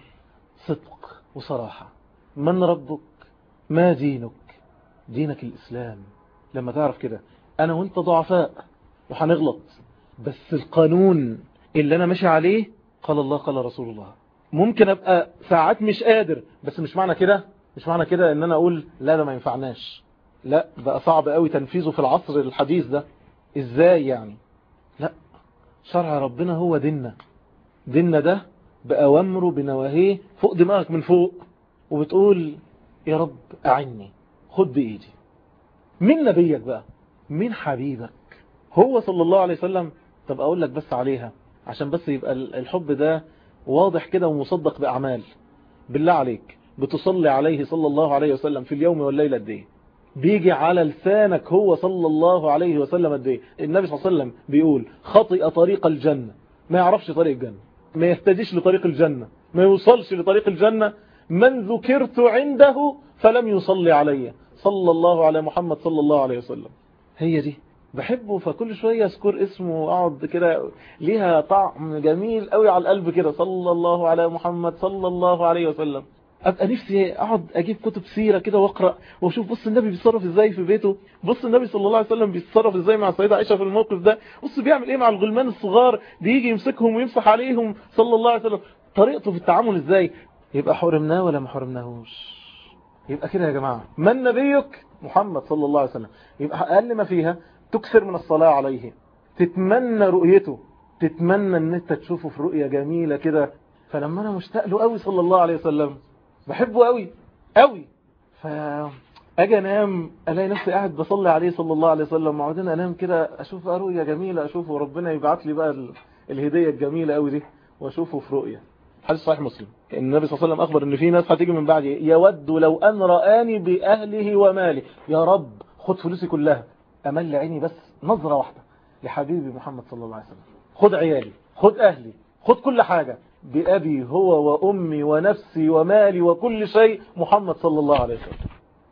صدق وصراحة من ربك ما دينك دينك الإسلام لما تعرف كده أنا وانت ضعفاء وحنغلط بس القانون اللي أنا ماشي عليه قال الله قال رسول الله ممكن أبقى ساعات مش قادر بس مش معنى كده مش معنى كده ان انا اقول لا ده ما ينفعناش لا بقى صعب قوي تنفيذه في العصر الحديث ده ازاي يعني لا شرع ربنا هو ديننا ديننا ده بأوامره بنواهيه فوق دماغك من فوق وبتقول يا رب أعني خد بإيدي مين نبيك بقى مين حبيبك هو صلى الله عليه وسلم طب أقول لك بس عليها عشان بس يبقى الحب ده واضح كده ومصدق بأعمال بالله عليك بتصلي عليه صلى الله عليه وسلم في اليوم والليلة قد ايه بيجي على لسانك هو صلى الله عليه وسلم قد ايه النبي صلى الله عليه وسلم بيقول خطئ طريق الجنة ما يعرفش طريق الجنة ما يهتديش لطريق الجنة ما يوصلش لطريق الجنة من ذكرت عنده فلم يصلي علي صلى الله على محمد صلى الله عليه وسلم هي دي بحبه فكل شوية اذكر اسمه واقعد كده ليها طعم جميل قوي على القلب كده صلى الله على محمد صلى الله عليه وسلم ابقى نفسي اقعد اجيب كتب سيرة كده واقرا واشوف بص النبي بيتصرف ازاي في بيته بص النبي صلى الله عليه وسلم بيتصرف ازاي مع السيدة عائشة في الموقف ده بص بيعمل ايه مع الغلمان الصغار بيجي يمسكهم ويمسح عليهم صلى الله عليه وسلم طريقته في التعامل ازاي يبقى حرمناه ولا ما حرمناهوش يبقى كده يا جماعة من نبيك محمد صلى الله عليه وسلم يبقى اقل ما فيها تكثر من الصلاة عليه تتمنى رؤيته تتمنى ان انت تشوفه في رؤية جميلة كده فلما انا مشتاق له قوي صلى الله عليه وسلم بحبه قوي قوي فاجي انام الاقي نفسي قاعد بصلي عليه صلى الله عليه وسلم وبعدين انام كده اشوف رؤية جميلة اشوفه ربنا يبعت لي بقى الهدية الجميلة قوي دي واشوفه في رؤية حديث صحيح مسلم النبي صلى الله عليه وسلم اخبر ان في ناس هتيجي من بعدي يود لو ان رآني باهله ومالي يا رب خد فلوسي كلها امل عيني بس نظرة واحدة لحبيبي محمد صلى الله عليه وسلم خد عيالي خد اهلي خد كل حاجة بأبي هو وأمي ونفسي ومالي وكل شيء محمد صلى الله عليه وسلم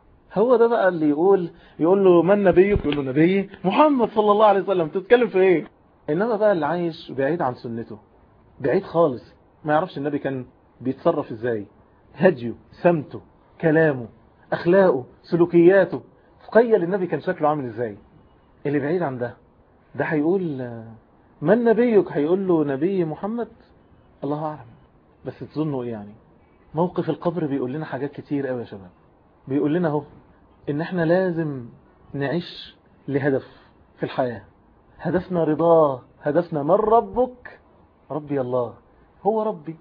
هو ده بقى اللي يقول يقول له من نبيك يقول له نبي محمد صلى الله عليه وسلم تتكلم في ايه انما بقى اللي عايش بعيد عن سنته بعيد خالص ما يعرفش النبي كان بيتصرف ازاي هديه سمته كلامه اخلاقه سلوكياته تخيل النبي كان شكله عامل ازاي اللي بعيد عن ده ده هيقول من نبيك هيقول له نبي محمد الله أعلم بس تظنوا إيه يعني موقف القبر بيقول لنا حاجات كتير قوي يا شباب بيقول لنا اهو إن احنا لازم نعيش لهدف في الحياة هدفنا رضاه هدفنا من ربك ربي الله هو ربي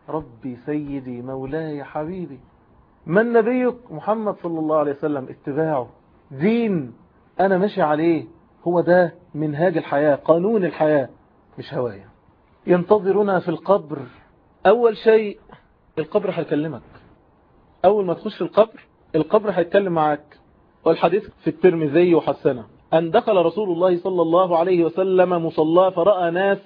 ربي سيدي مولاي حبيبي من نبيك محمد صلى الله عليه وسلم اتباعه دين أنا ماشي عليه هو ده منهاج الحياة قانون الحياة مش هوايا ينتظرنا في القبر أول شيء القبر هيكلمك أول ما تخش القبر القبر هيتكلم معاك والحديث في الترمذي وحسنه أن دخل رسول الله صلى الله عليه وسلم مصلى فرأى ناس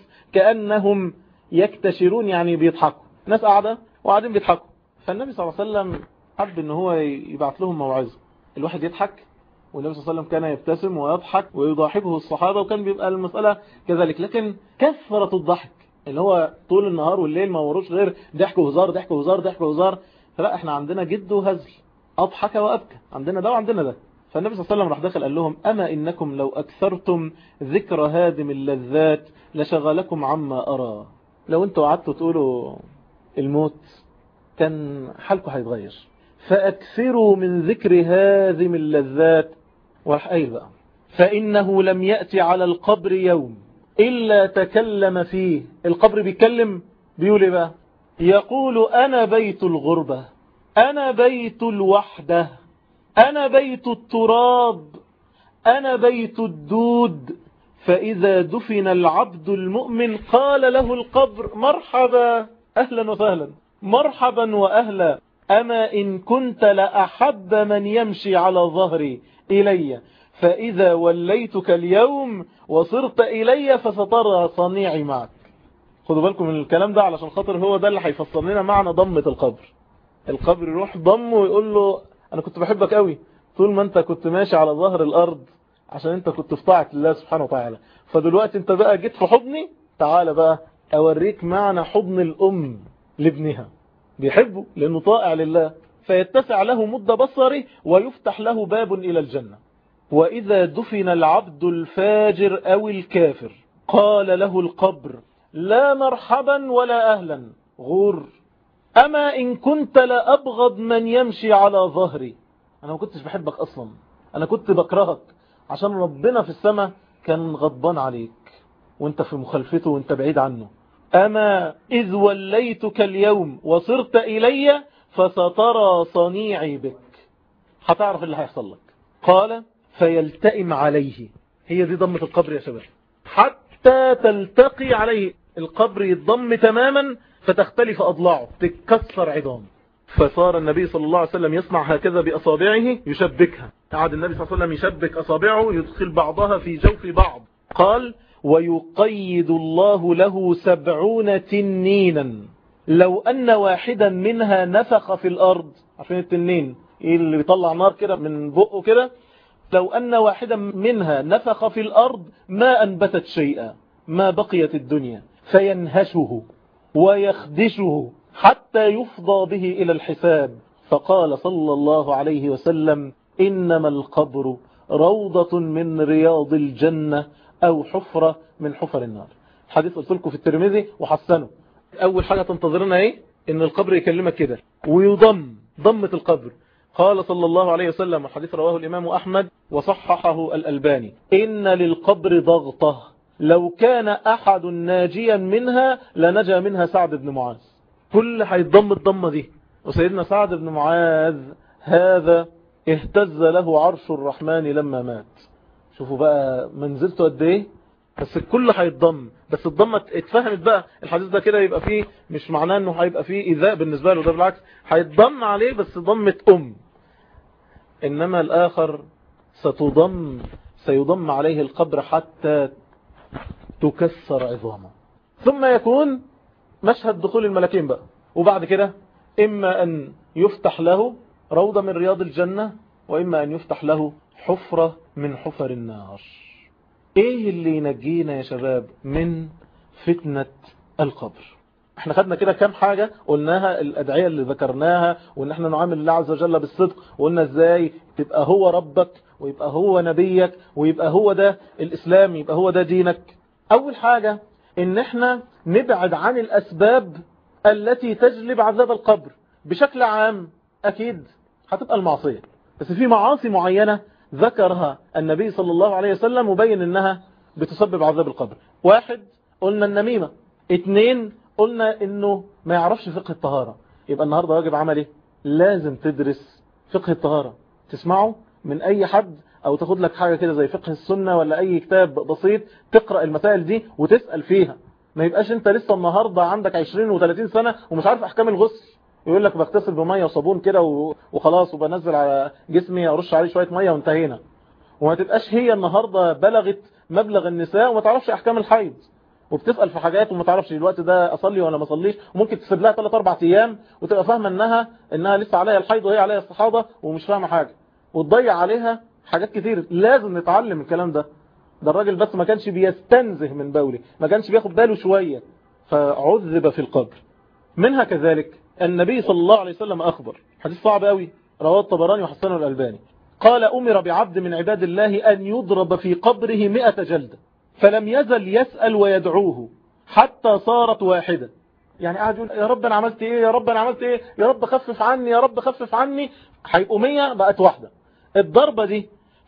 كأنهم يكتشرون يعني بيضحكوا ناس قاعدة وقاعدين بيضحكوا فالنبي صلى الله عليه وسلم حب ان هو يبعث لهم موعظة الواحد يضحك والنبي صلى الله عليه وسلم كان يبتسم ويضحك ويضاحكه الصحابة وكان بيبقى المسألة كذلك لكن كثرة الضحك اللي هو طول النهار والليل ما وروش غير ضحك وهزار ضحك وهزار ضحك وهزار فلا احنا عندنا جد وهزل اضحك وابكى عندنا ده وعندنا ده فالنبي صلى الله عليه وسلم راح دخل قال لهم أما إنكم لو أكثرتم ذكر هادم اللذات لشغلكم عما أرى لو انتوا قعدتوا تقولوا الموت كان حالكم هيتغير فأكثروا من ذكر هادم اللذات وراح قايل بقى فإنه لم يأتي على القبر يوم إلا تكلم فيه القبر بيتكلم بيقول إيه بقى يقول أنا بيت الغربة أنا بيت الوحدة أنا بيت التراب أنا بيت الدود فإذا دفن العبد المؤمن قال له القبر مرحبا أهلا وسهلا مرحبا وأهلا أما إن كنت لأحب من يمشي على ظهري إلي فإذا وليتك اليوم وصرت إلي فسترى صنيعي معك خدوا بالكم من الكلام ده علشان خاطر هو ده اللي هيفصل لنا معنى ضمة القبر القبر يروح ضمه ويقول له أنا كنت بحبك قوي طول ما أنت كنت ماشي على ظهر الأرض عشان أنت كنت في طاعة الله سبحانه وتعالى فدلوقتي أنت بقى جيت في حضني تعال بقى أوريك معنى حضن الأم لابنها بيحبه لأنه طائع لله فيتسع له مد بصره ويفتح له باب إلى الجنة وإذا دفن العبد الفاجر أو الكافر قال له القبر لا مرحبا ولا أهلا غور أما إن كنت لأبغض من يمشي على ظهري أنا ما كنتش بحبك أصلا أنا كنت بكرهك عشان ربنا في السماء كان غضبان عليك وانت في مخالفته وانت بعيد عنه أما إذ وليتك اليوم وصرت إلي فسترى صنيعي بك هتعرف اللي هيحصل لك قال فيلتئم عليه هي دي ضمة القبر يا شباب حتى تلتقي عليه القبر يتضم تماما فتختلف أضلاعه تتكسر عظام فصار النبي صلى الله عليه وسلم يصنع هكذا بأصابعه يشبكها قعد النبي صلى الله عليه وسلم يشبك أصابعه يدخل بعضها في جوف بعض قال ويقيد الله له سبعون تنينا لو أن واحدا منها نفخ في الأرض عشان التنين إيه اللي بيطلع نار كده من بقه كده لو أن واحدا منها نفخ في الأرض ما أنبتت شيئا ما بقيت الدنيا فينهشه ويخدشه حتى يفضى به إلى الحساب فقال صلى الله عليه وسلم إنما القبر روضة من رياض الجنة أو حفرة من حفر النار حديث قلت لكم في الترمذي وحسنه أول حاجة تنتظرنا إيه إن القبر يكلمك كده ويضم ضمة القبر قال صلى الله عليه وسلم الحديث رواه الإمام أحمد وصححه الألباني إن للقبر ضغطة لو كان أحد ناجيا منها لنجا منها سعد بن معاذ كل هيتضم الضمة دي وسيدنا سعد بن معاذ هذا اهتز له عرش الرحمن لما مات شوفوا بقى منزلته قد ايه بس الكل هيتضم بس الضمة اتفهمت بقى الحديث ده كده يبقى فيه مش معناه انه هيبقى فيه ايذاء بالنسبة له ده بالعكس هيتضم عليه بس ضمة ام انما الاخر ستضم سيضم عليه القبر حتى تكسر عظامه ثم يكون مشهد دخول الملكين بقى وبعد كده إما أن يفتح له روضة من رياض الجنة وإما أن يفتح له حفرة من حفر النار إيه اللي ينجينا يا شباب من فتنة القبر احنا خدنا كده كام حاجة قلناها الأدعية اللي ذكرناها وان احنا نعامل الله عز وجل بالصدق وقلنا ازاي تبقى هو ربك ويبقى هو نبيك ويبقى هو ده الإسلام يبقى هو ده دينك أول حاجة ان احنا نبعد عن الأسباب التي تجلب عذاب القبر بشكل عام أكيد هتبقى المعصية بس في معاصي معينة ذكرها النبي صلى الله عليه وسلم وبين انها بتسبب عذاب القبر واحد قلنا النميمة اتنين قلنا انه ما يعرفش فقه الطهارة يبقى النهاردة واجب عملي لازم تدرس فقه الطهارة تسمعه من اي حد او تاخد لك حاجة كده زي فقه السنة ولا اي كتاب بسيط تقرأ المسائل دي وتسأل فيها ما يبقاش انت لسه النهاردة عندك 20 و30 سنة ومش عارف احكام الغسل يقول لك بغتسل بمية وصابون كده وخلاص وبنزل على جسمي ارش عليه شوية مية وانتهينا وما تبقاش هي النهاردة بلغت مبلغ النساء وما تعرفش احكام الحيض وبتسأل في حاجات وما تعرفش الوقت ده اصلي ولا ما اصليش وممكن تسيب لها 3 4 ايام وتبقى فاهمه انها انها لسه عليها الحيض وهي عليها الصحابه ومش فاهمه حاجه وتضيع عليها حاجات كتير لازم نتعلم الكلام ده ده الراجل بس ما كانش بيستنزه من بوله ما كانش بياخد باله شويه فعذب في القبر منها كذلك النبي صلى الله عليه وسلم أخبر حديث صعب قوي رواه الطبراني وحسنه الألباني قال أمر بعبد من عباد الله أن يضرب في قبره مئة جلدة فلم يزل يسأل ويدعوه حتى صارت واحدة يعني قاعد يقول يا رب أنا عملت إيه يا رب أنا عملت إيه يا رب خفف عني يا رب خفف عني هيبقوا مية بقت واحدة الضربة دي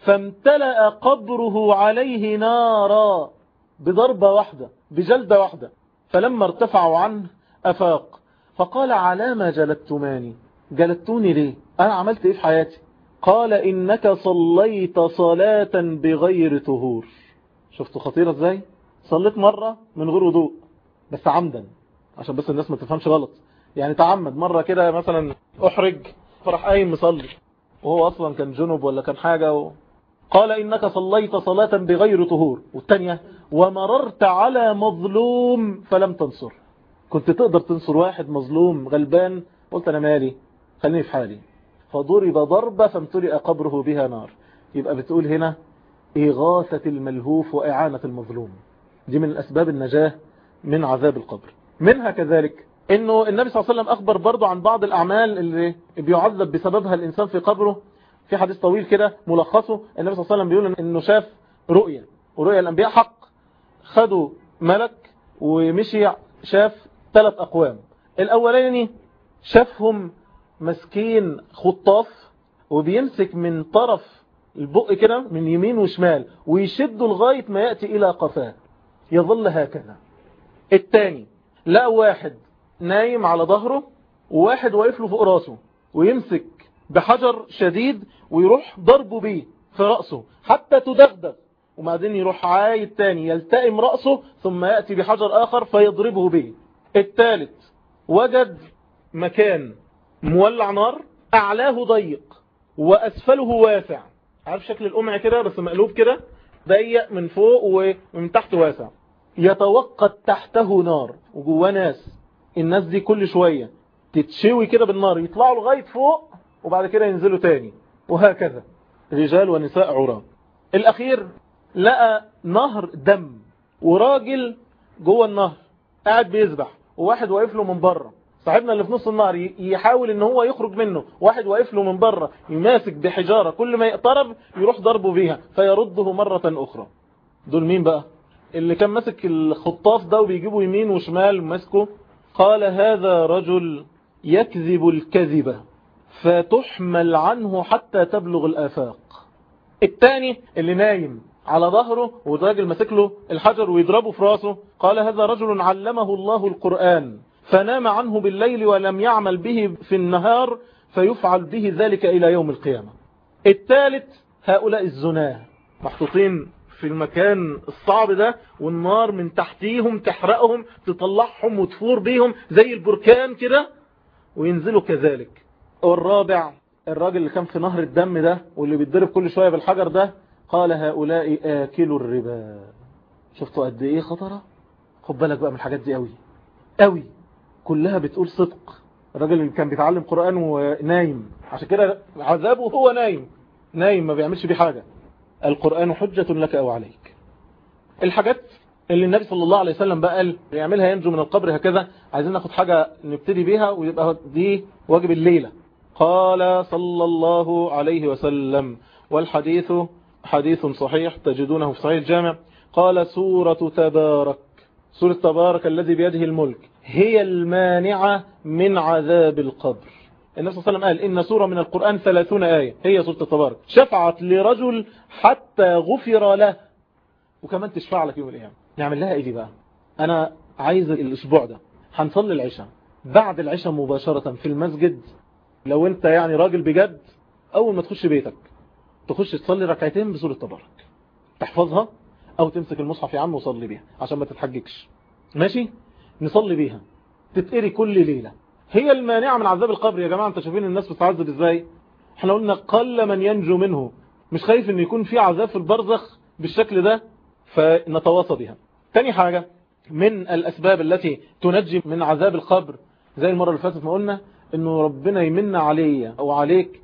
فامتلأ قبره عليه نارا بضربة واحدة بجلدة واحدة فلما ارتفعوا عنه أفاق فقال على ما جلدتماني جلدتوني ليه أنا عملت إيه في حياتي قال إنك صليت صلاة بغير طهور شفتوا خطيرة ازاي صليت مرة من غير وضوء بس عمدا عشان بس الناس ما تفهمش غلط يعني تعمد مرة كده مثلا احرج فرح قايم مصلي وهو اصلا كان جنب ولا كان حاجة و... قال انك صليت صلاة بغير طهور والتانية ومررت على مظلوم فلم تنصر كنت تقدر تنصر واحد مظلوم غلبان قلت انا مالي خليني في حالي فضرب ضربة فامتلئ قبره بها نار يبقى بتقول هنا إغاثة الملهوف وإعانة المظلوم دي من الأسباب النجاة من عذاب القبر منها كذلك انه النبي صلى الله عليه وسلم اخبر برضو عن بعض الاعمال اللي بيعذب بسببها الانسان في قبره في حديث طويل كده ملخصه النبي صلى الله عليه وسلم بيقول انه شاف رؤيا ورؤيا الانبياء حق خدوا ملك ومشي شاف ثلاث اقوام الاولاني شافهم مسكين خطاف وبيمسك من طرف البق كده من يمين وشمال ويشده لغاية ما يأتي إلى قفاه يظل هكذا الثاني لا واحد نايم على ظهره وواحد واقف له فوق راسه ويمسك بحجر شديد ويروح ضربه بيه في رأسه حتى تدغدغ وبعدين يروح عايد تاني يلتئم رأسه ثم يأتي بحجر آخر فيضربه به الثالث وجد مكان مولع نار أعلاه ضيق وأسفله واسع عارف شكل القمع كده بس مقلوب كده ضيق من فوق ومن تحت واسع يتوقد تحته نار وجواه ناس الناس دي كل شوية تتشوي كده بالنار يطلعوا لغاية فوق وبعد كده ينزلوا تاني وهكذا رجال ونساء عراة الأخير لقى نهر دم وراجل جوه النهر قاعد بيسبح وواحد واقف له من بره صاحبنا اللي في نص النهر يحاول ان هو يخرج منه واحد واقف له من بره يماسك بحجارة كل ما يقترب يروح ضربه بيها فيرده مرة اخرى دول مين بقى اللي كان ماسك الخطاف ده وبيجيبه يمين وشمال ماسكه قال هذا رجل يكذب الكذبة فتحمل عنه حتى تبلغ الآفاق الثاني اللي نايم على ظهره والراجل ماسك له الحجر ويضربه في راسه قال هذا رجل علمه الله القرآن فنام عنه بالليل ولم يعمل به في النهار فيفعل به ذلك إلى يوم القيامة الثالث هؤلاء الزناه محطوطين في المكان الصعب ده والنار من تحتيهم تحرقهم تطلعهم وتفور بيهم زي البركان كده وينزلوا كذلك والرابع الراجل اللي كان في نهر الدم ده واللي بيتضرب كل شوية بالحجر ده قال هؤلاء آكلوا الربا شفتوا قد ايه خطرة خد بالك بقى من الحاجات دي قوي قوي كلها بتقول صدق الراجل اللي كان بيتعلم قرآن ونايم عشان كده عذابه هو نايم نايم ما بيعملش بيه حاجة القرآن حجة لك أو عليك الحاجات اللي النبي صلى الله عليه وسلم بقى قال يعملها ينجو من القبر هكذا عايزين ناخد حاجة نبتدي بيها ويبقى دي واجب الليلة قال صلى الله عليه وسلم والحديث حديث صحيح تجدونه في صحيح الجامع قال سورة تبارك سورة تبارك الذي بيده الملك هي المانعة من عذاب القبر النبي صلى الله عليه وسلم قال إن سورة من القرآن ثلاثون آية هي سورة تبارك شفعت لرجل حتى غفر له وكمان تشفع لك يوم القيامة نعمل لها ايه دي بقى انا عايز الاسبوع ده هنصلي العشاء بعد العشاء مباشرة في المسجد لو انت يعني راجل بجد اول ما تخش بيتك تخش تصلي ركعتين بسورة تبارك تحفظها او تمسك المصحف يا عم وصلي بيها عشان ما تتحججش ماشي نصلي بيها تتقري كل ليلة هي المانعة من عذاب القبر يا جماعة انت شايفين الناس بتعذب ازاي احنا قلنا قل من ينجو منه مش خايف ان يكون في عذاب في البرزخ بالشكل ده فنتواصى بها تاني حاجة من الأسباب التي تنجي من عذاب القبر زي المرة اللي فاتت ما قلنا انه ربنا يمن علي او عليك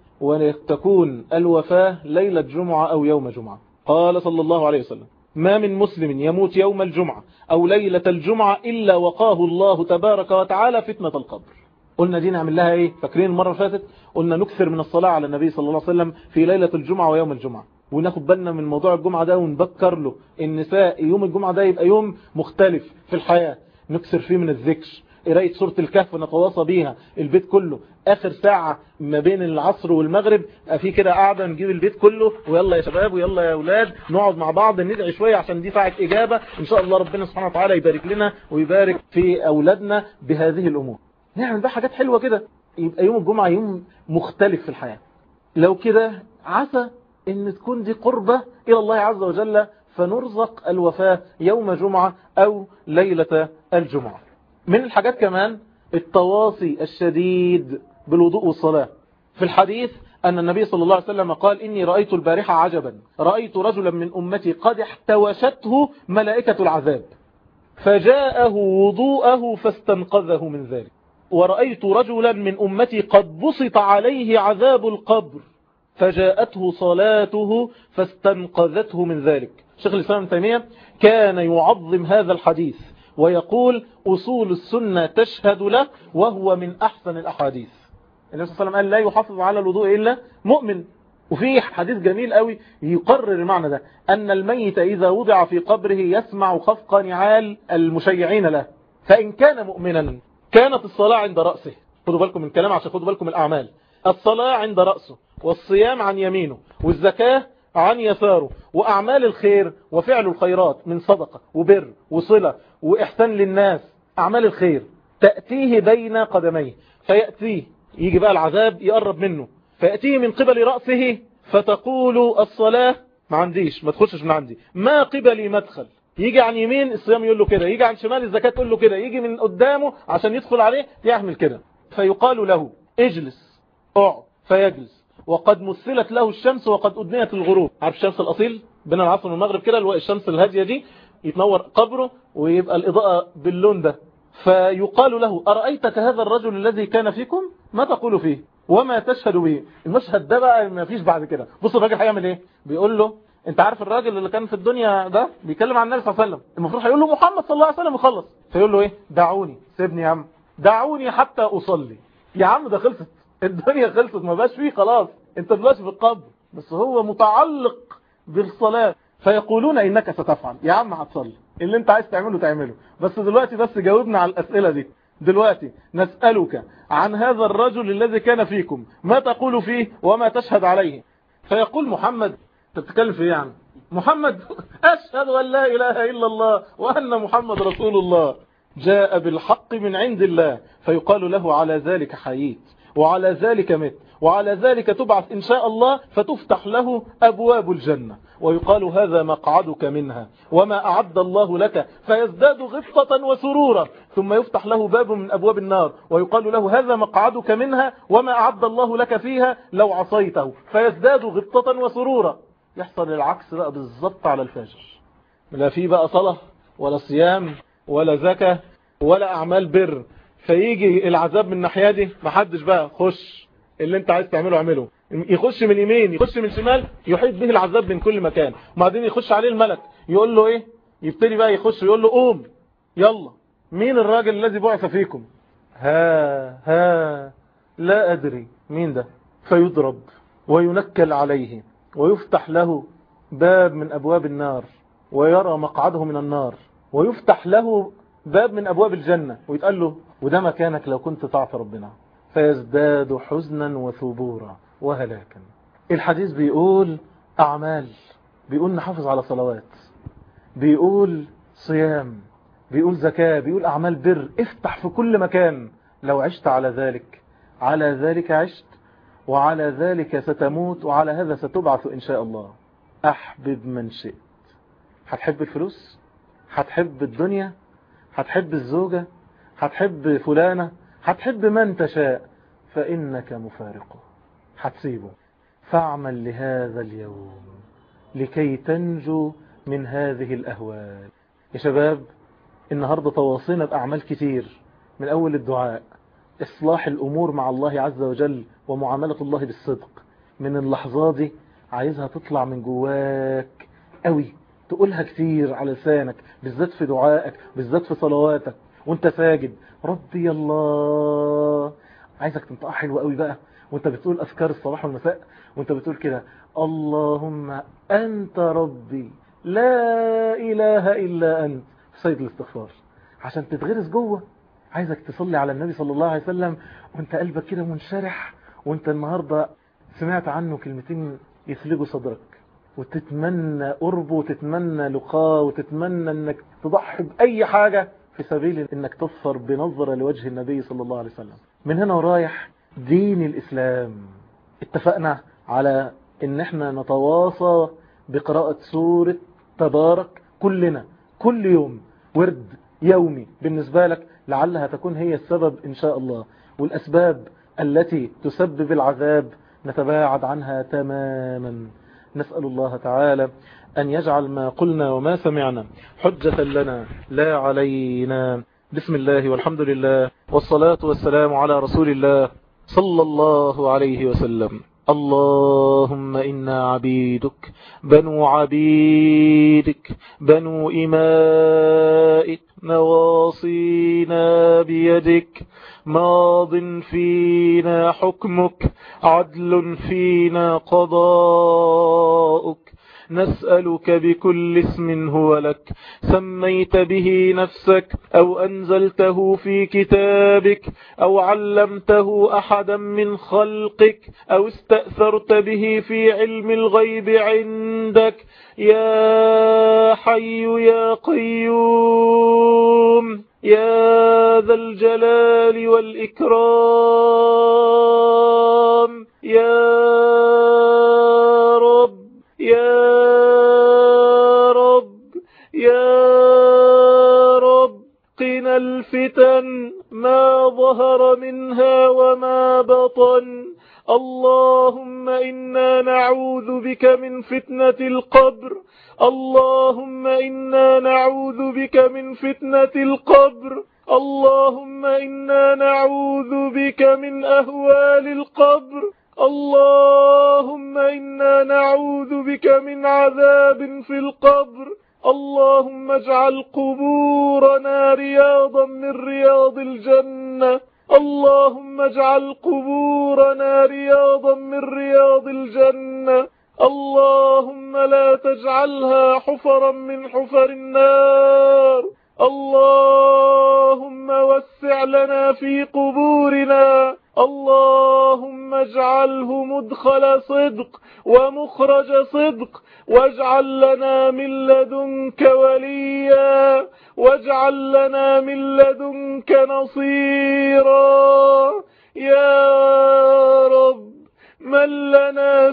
وتكون الوفاة ليلة جمعة او يوم جمعة قال صلى الله عليه وسلم ما من مسلم يموت يوم الجمعة او ليلة الجمعة الا وقاه الله تبارك وتعالى فتنة القبر قلنا دي نعمل لها ايه فاكرين المرة اللي فاتت قلنا نكثر من الصلاة على النبي صلى الله عليه وسلم في ليلة الجمعة ويوم الجمعة وناخد بالنا من موضوع الجمعة ده ونبكر له النساء يوم الجمعة ده يبقى يوم مختلف في الحياة نكثر فيه من الذكر قراية سورة الكهف نتواصى بيها البيت كله آخر ساعة ما بين العصر والمغرب في كده قاعدة نجيب البيت كله ويلا يا شباب ويلا يا أولاد نقعد مع بعض ندعي شوية عشان دي ساعة إجابة إن شاء الله ربنا سبحانه وتعالى يبارك لنا ويبارك في أولادنا بهذه الأمور نعمل بقى حاجات حلوة كده يبقى يوم الجمعة يوم مختلف في الحياة لو كده عسى ان تكون دي قربة الى الله عز وجل فنرزق الوفاة يوم جمعة او ليلة الجمعة من الحاجات كمان التواصي الشديد بالوضوء والصلاة في الحديث أن النبي صلى الله عليه وسلم قال إني رأيت البارحة عجبا رأيت رجلا من أمتي قد احتوشته ملائكة العذاب فجاءه وضوءه فاستنقذه من ذلك ورأيت رجلا من أمتي قد بسط عليه عذاب القبر فجاءته صلاته فاستنقذته من ذلك شيخ الإسلام تيمية كان يعظم هذا الحديث ويقول أصول السنة تشهد له وهو من أحسن الأحاديث النبي صلى الله عليه وسلم قال لا يحافظ على الوضوء إلا مؤمن وفي حديث جميل قوي يقرر المعنى ده أن الميت إذا وضع في قبره يسمع خفق نعال المشيعين له فإن كان مؤمنا كانت الصلاة عند رأسه خدوا بالكم من الكلام عشان خدوا بالكم من الأعمال الصلاة عند رأسه والصيام عن يمينه والزكاة عن يساره وأعمال الخير وفعل الخيرات من صدقة وبر وصلة وإحسان للناس أعمال الخير تأتيه بين قدميه فيأتيه يجي بقى العذاب يقرب منه فيأتيه من قبل رأسه فتقول الصلاة ما عنديش ما تخشش من عندي ما قبلي مدخل يجي عن يمين الصيام يقول له كده يجي عن شمال الزكاة تقول له كده يجي من قدامه عشان يدخل عليه يعمل كده فيقال له اجلس اقعد فيجلس وقد مثلت له الشمس وقد أدنيت الغروب عارف الشمس الأصيل بين العصر والمغرب كده الشمس الهادية دي يتنور قبره ويبقى الإضاءة باللون ده فيقال له أرأيتك هذا الرجل الذي كان فيكم ما تقول فيه وما تشهد به المشهد ده بقى ما فيش بعد كده بص الراجل هيعمل ايه بيقول له انت عارف الراجل اللي كان في الدنيا ده بيتكلم عن النبي صلى الله عليه وسلم المفروض هيقول له محمد صلى الله عليه وسلم وخلص فيقول له ايه دعوني سيبني يا عم دعوني حتى اصلي يا عم ده خلصت الدنيا خلصت ما بقاش فيه خلاص انت دلوقتي في القبر بس هو متعلق بالصلاة فيقولون انك ستفعل يا عم هتصلي اللي انت عايز تعمله تعمله بس دلوقتي بس جاوبنا على الاسئلة دي دلوقتي نسألك عن هذا الرجل الذي كان فيكم ما تقول فيه وما تشهد عليه فيقول محمد انت بتتكلم في ايه يعني محمد اشهد ان لا اله الا الله وان محمد رسول الله جاء بالحق من عند الله فيقال له على ذلك حييت وعلى ذلك مت وعلى ذلك تبعث إن شاء الله فتفتح له أبواب الجنة ويقال هذا مقعدك منها وما أعد الله لك فيزداد غفة وسرورا ثم يفتح له باب من أبواب النار ويقال له هذا مقعدك منها وما أعد الله لك فيها لو عصيته فيزداد غفة وسرورا يحصل العكس بقى بالضبط على الفجر لا في بقى صلاة ولا صيام ولا زكاة ولا أعمال بر فيجي العذاب من الناحية دي محدش بقى خش اللي انت عايز تعمله اعمله يخش من يمين يخش من شمال يحيط به العذاب من كل مكان وبعدين يخش عليه الملك يقول له ايه يبتدي بقى يخش يقول له قوم يلا مين الراجل الذي بعث فيكم ها ها لا ادري مين ده فيضرب وينكل عليه ويفتح له باب من ابواب النار ويرى مقعده من النار ويفتح له باب من ابواب الجنة ويتقال له وده مكانك لو كنت تعطي ربنا فيزداد حزنا وثبورا وهلاكا الحديث بيقول أعمال بيقول نحافظ على صلوات بيقول صيام بيقول زكاة بيقول أعمال بر افتح في كل مكان لو عشت على ذلك على ذلك عشت وعلى ذلك ستموت وعلى هذا ستبعث إن شاء الله أحبب من شئت هتحب الفلوس هتحب الدنيا هتحب الزوجة هتحب فلانة هتحب من تشاء فإنك مفارقه هتسيبه فاعمل لهذا اليوم لكي تنجو من هذه الأهوال يا شباب النهاردة تواصينا بأعمال كتير من أول الدعاء إصلاح الأمور مع الله عز وجل ومعاملة الله بالصدق من اللحظات دي عايزها تطلع من جواك قوي تقولها كتير على لسانك بالذات في دعائك بالذات في صلواتك وانت ساجد ربي الله عايزك تنطقها حلوة قوي بقى وانت بتقول أذكار الصباح والمساء وانت بتقول كده اللهم أنت ربي لا إله إلا أنت في سيد الاستغفار عشان تتغرس جوه عايزك تصلي على النبي صلى الله عليه وسلم وانت قلبك كده منشرح وانت النهاردة سمعت عنه كلمتين يثلجوا صدرك وتتمنى قربه وتتمنى لقاه وتتمنى انك تضحي بأي حاجة في سبيل انك تظفر بنظرة لوجه النبي صلى الله عليه وسلم من هنا ورايح دين الإسلام اتفقنا على ان احنا نتواصى بقراءة سورة تبارك كلنا كل يوم ورد يومي بالنسبة لك لعلها تكون هي السبب إن شاء الله والأسباب التي تسبب العذاب نتباعد عنها تماما نسأل الله تعالى أن يجعل ما قلنا وما سمعنا حجة لنا لا علينا بسم الله والحمد لله والصلاة والسلام على رسول الله صلى الله عليه وسلم اللهم إنا عبيدك بنو عبيدك بنو إمائك نواصينا بيدك ماض فينا حكمك عدل فينا قضاؤك نسألك بكل اسم هو لك سميت به نفسك أو أنزلته في كتابك أو علمته أحدا من خلقك أو استأثرت به في علم الغيب عندك يا حي يا قيوم يا ذا الجلال والإكرام يا رب يا رب يا رب قنا الفتن ما ظهر منها وما بطن اللهم إنا نعوذ بك من فتنة القبر اللهم إنا نعوذ بك من فتنة القبر اللهم إنا نعوذ بك من أهوال القبر اللهم إنا نعوذ بك من عذاب في القبر اللهم اجعل قبورنا رياضا من رياض الجنة اللهم اجعل قبورنا رياضا من رياض الجنة اللهم لا تجعلها حفرا من حفر النار اللهم وسع لنا في قبورنا اللهم اجعله مدخل صدق ومخرج صدق واجعل لنا من لدنك وليا واجعل لنا من لدنك نصيرا يا رب من لنا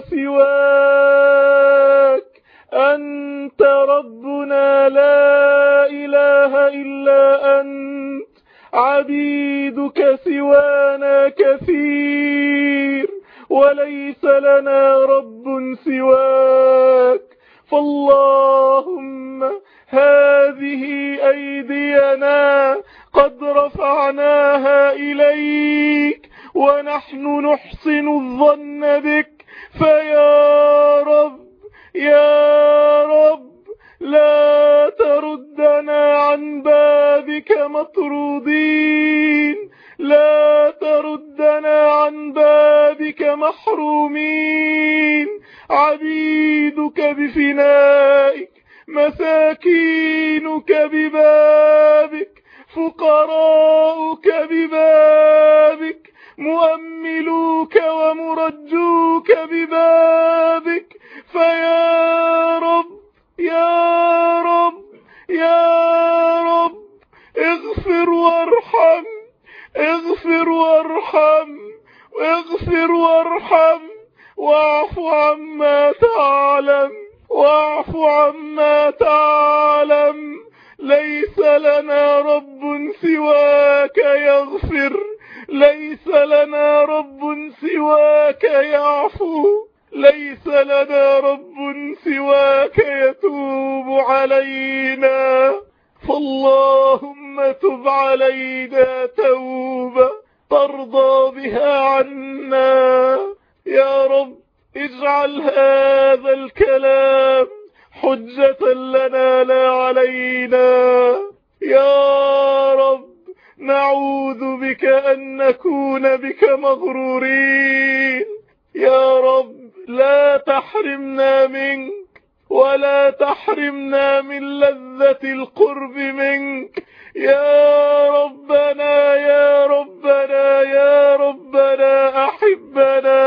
سواك أنت ربنا لا إله إلا أنت عبيدك سوانا كثير وليس لنا رب سواك فاللهم هذه أيدينا قد رفعناها إليك ونحن نحسن الظن بك فيا رب يا رب لا تردنا عن بابك مطرودين لا تردنا عن بابك محرومين عبيدك بفنائك مساكينك ببابك فقراؤك ببابك مؤملوك ومرجوك ببابك فيا رب يا رب يا رب اغفر وارحم اغفر وارحم اغفر وارحم واعف عما تعلم واعف عما تعلم ليس لنا رب سواك يغفر ليس لنا رب سواك يعفو ليس لنا رب سواك يتوب علينا فاللهم تب علينا توبة ترضى بها عنا يا رب اجعل هذا الكلام حجة لنا لا علينا يا رب نعوذ بك أن نكون بك مغرورين يا رب لا تحرمنا منك ولا تحرمنا من لذة القرب منك يا ربنا يا ربنا يا ربنا أحبنا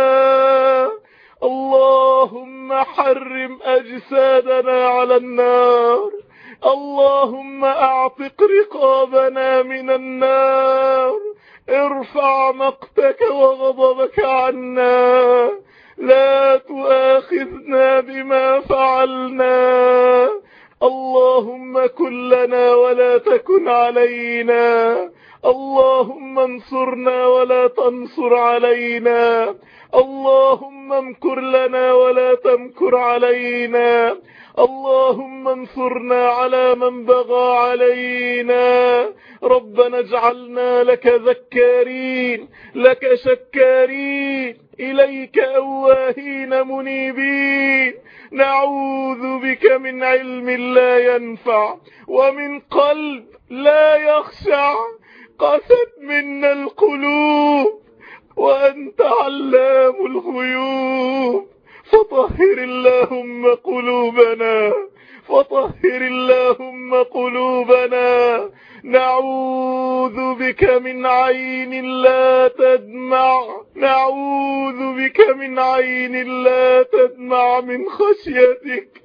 اللهم حرم أجسادنا على النار اللهم أعتق رقابنا من النار ارفع مقتك وغضبك عنا لا تؤاخذنا بما فعلنا اللهم كن لنا ولا تكن علينا اللهم انصرنا ولا تنصر علينا اللهم امكر لنا ولا تمكر علينا اللهم انصرنا على من بغى علينا ربنا اجعلنا لك ذكارين لك شكارين إليك أواهين منيبين نعوذ بك من علم لا ينفع ومن قلب لا يخشع قست منا القلوب وأنت علام الغيوب فطهر اللهم قلوبنا فطهر اللهم قلوبنا نعوذ بك من عين لا تدمع نعوذ بك من عين لا تدمع من خشيتك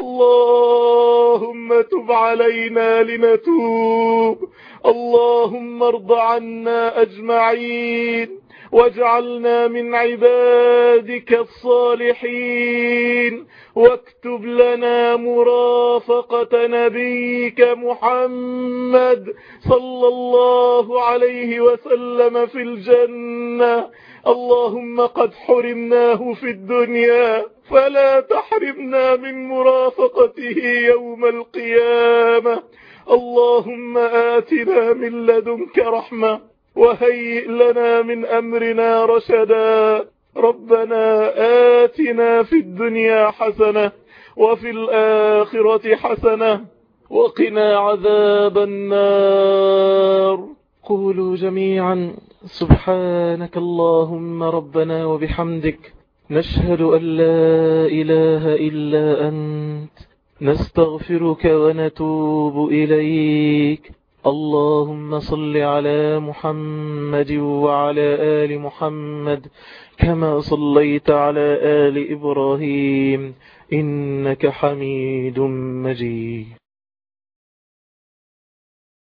اللهم تب علينا لنتوب اللهم ارض عنا أجمعين واجعلنا من عبادك الصالحين واكتب لنا مرافقة نبيك محمد صلى الله عليه وسلم في الجنة اللهم قد حرمناه في الدنيا فلا تحرمنا من مرافقته يوم القيامة اللهم آتنا من لدنك رحمة وهيئ لنا من أمرنا رشدا ربنا آتنا في الدنيا حسنة وفي الآخرة حسنة وقنا عذاب النار قولوا جميعا سبحانك اللهم ربنا وبحمدك نشهد أن لا إله إلا أنت نستغفرك ونتوب إليك اللهم صل على محمد وعلى آل محمد كما صليت على آل إبراهيم إنك حميد مجيد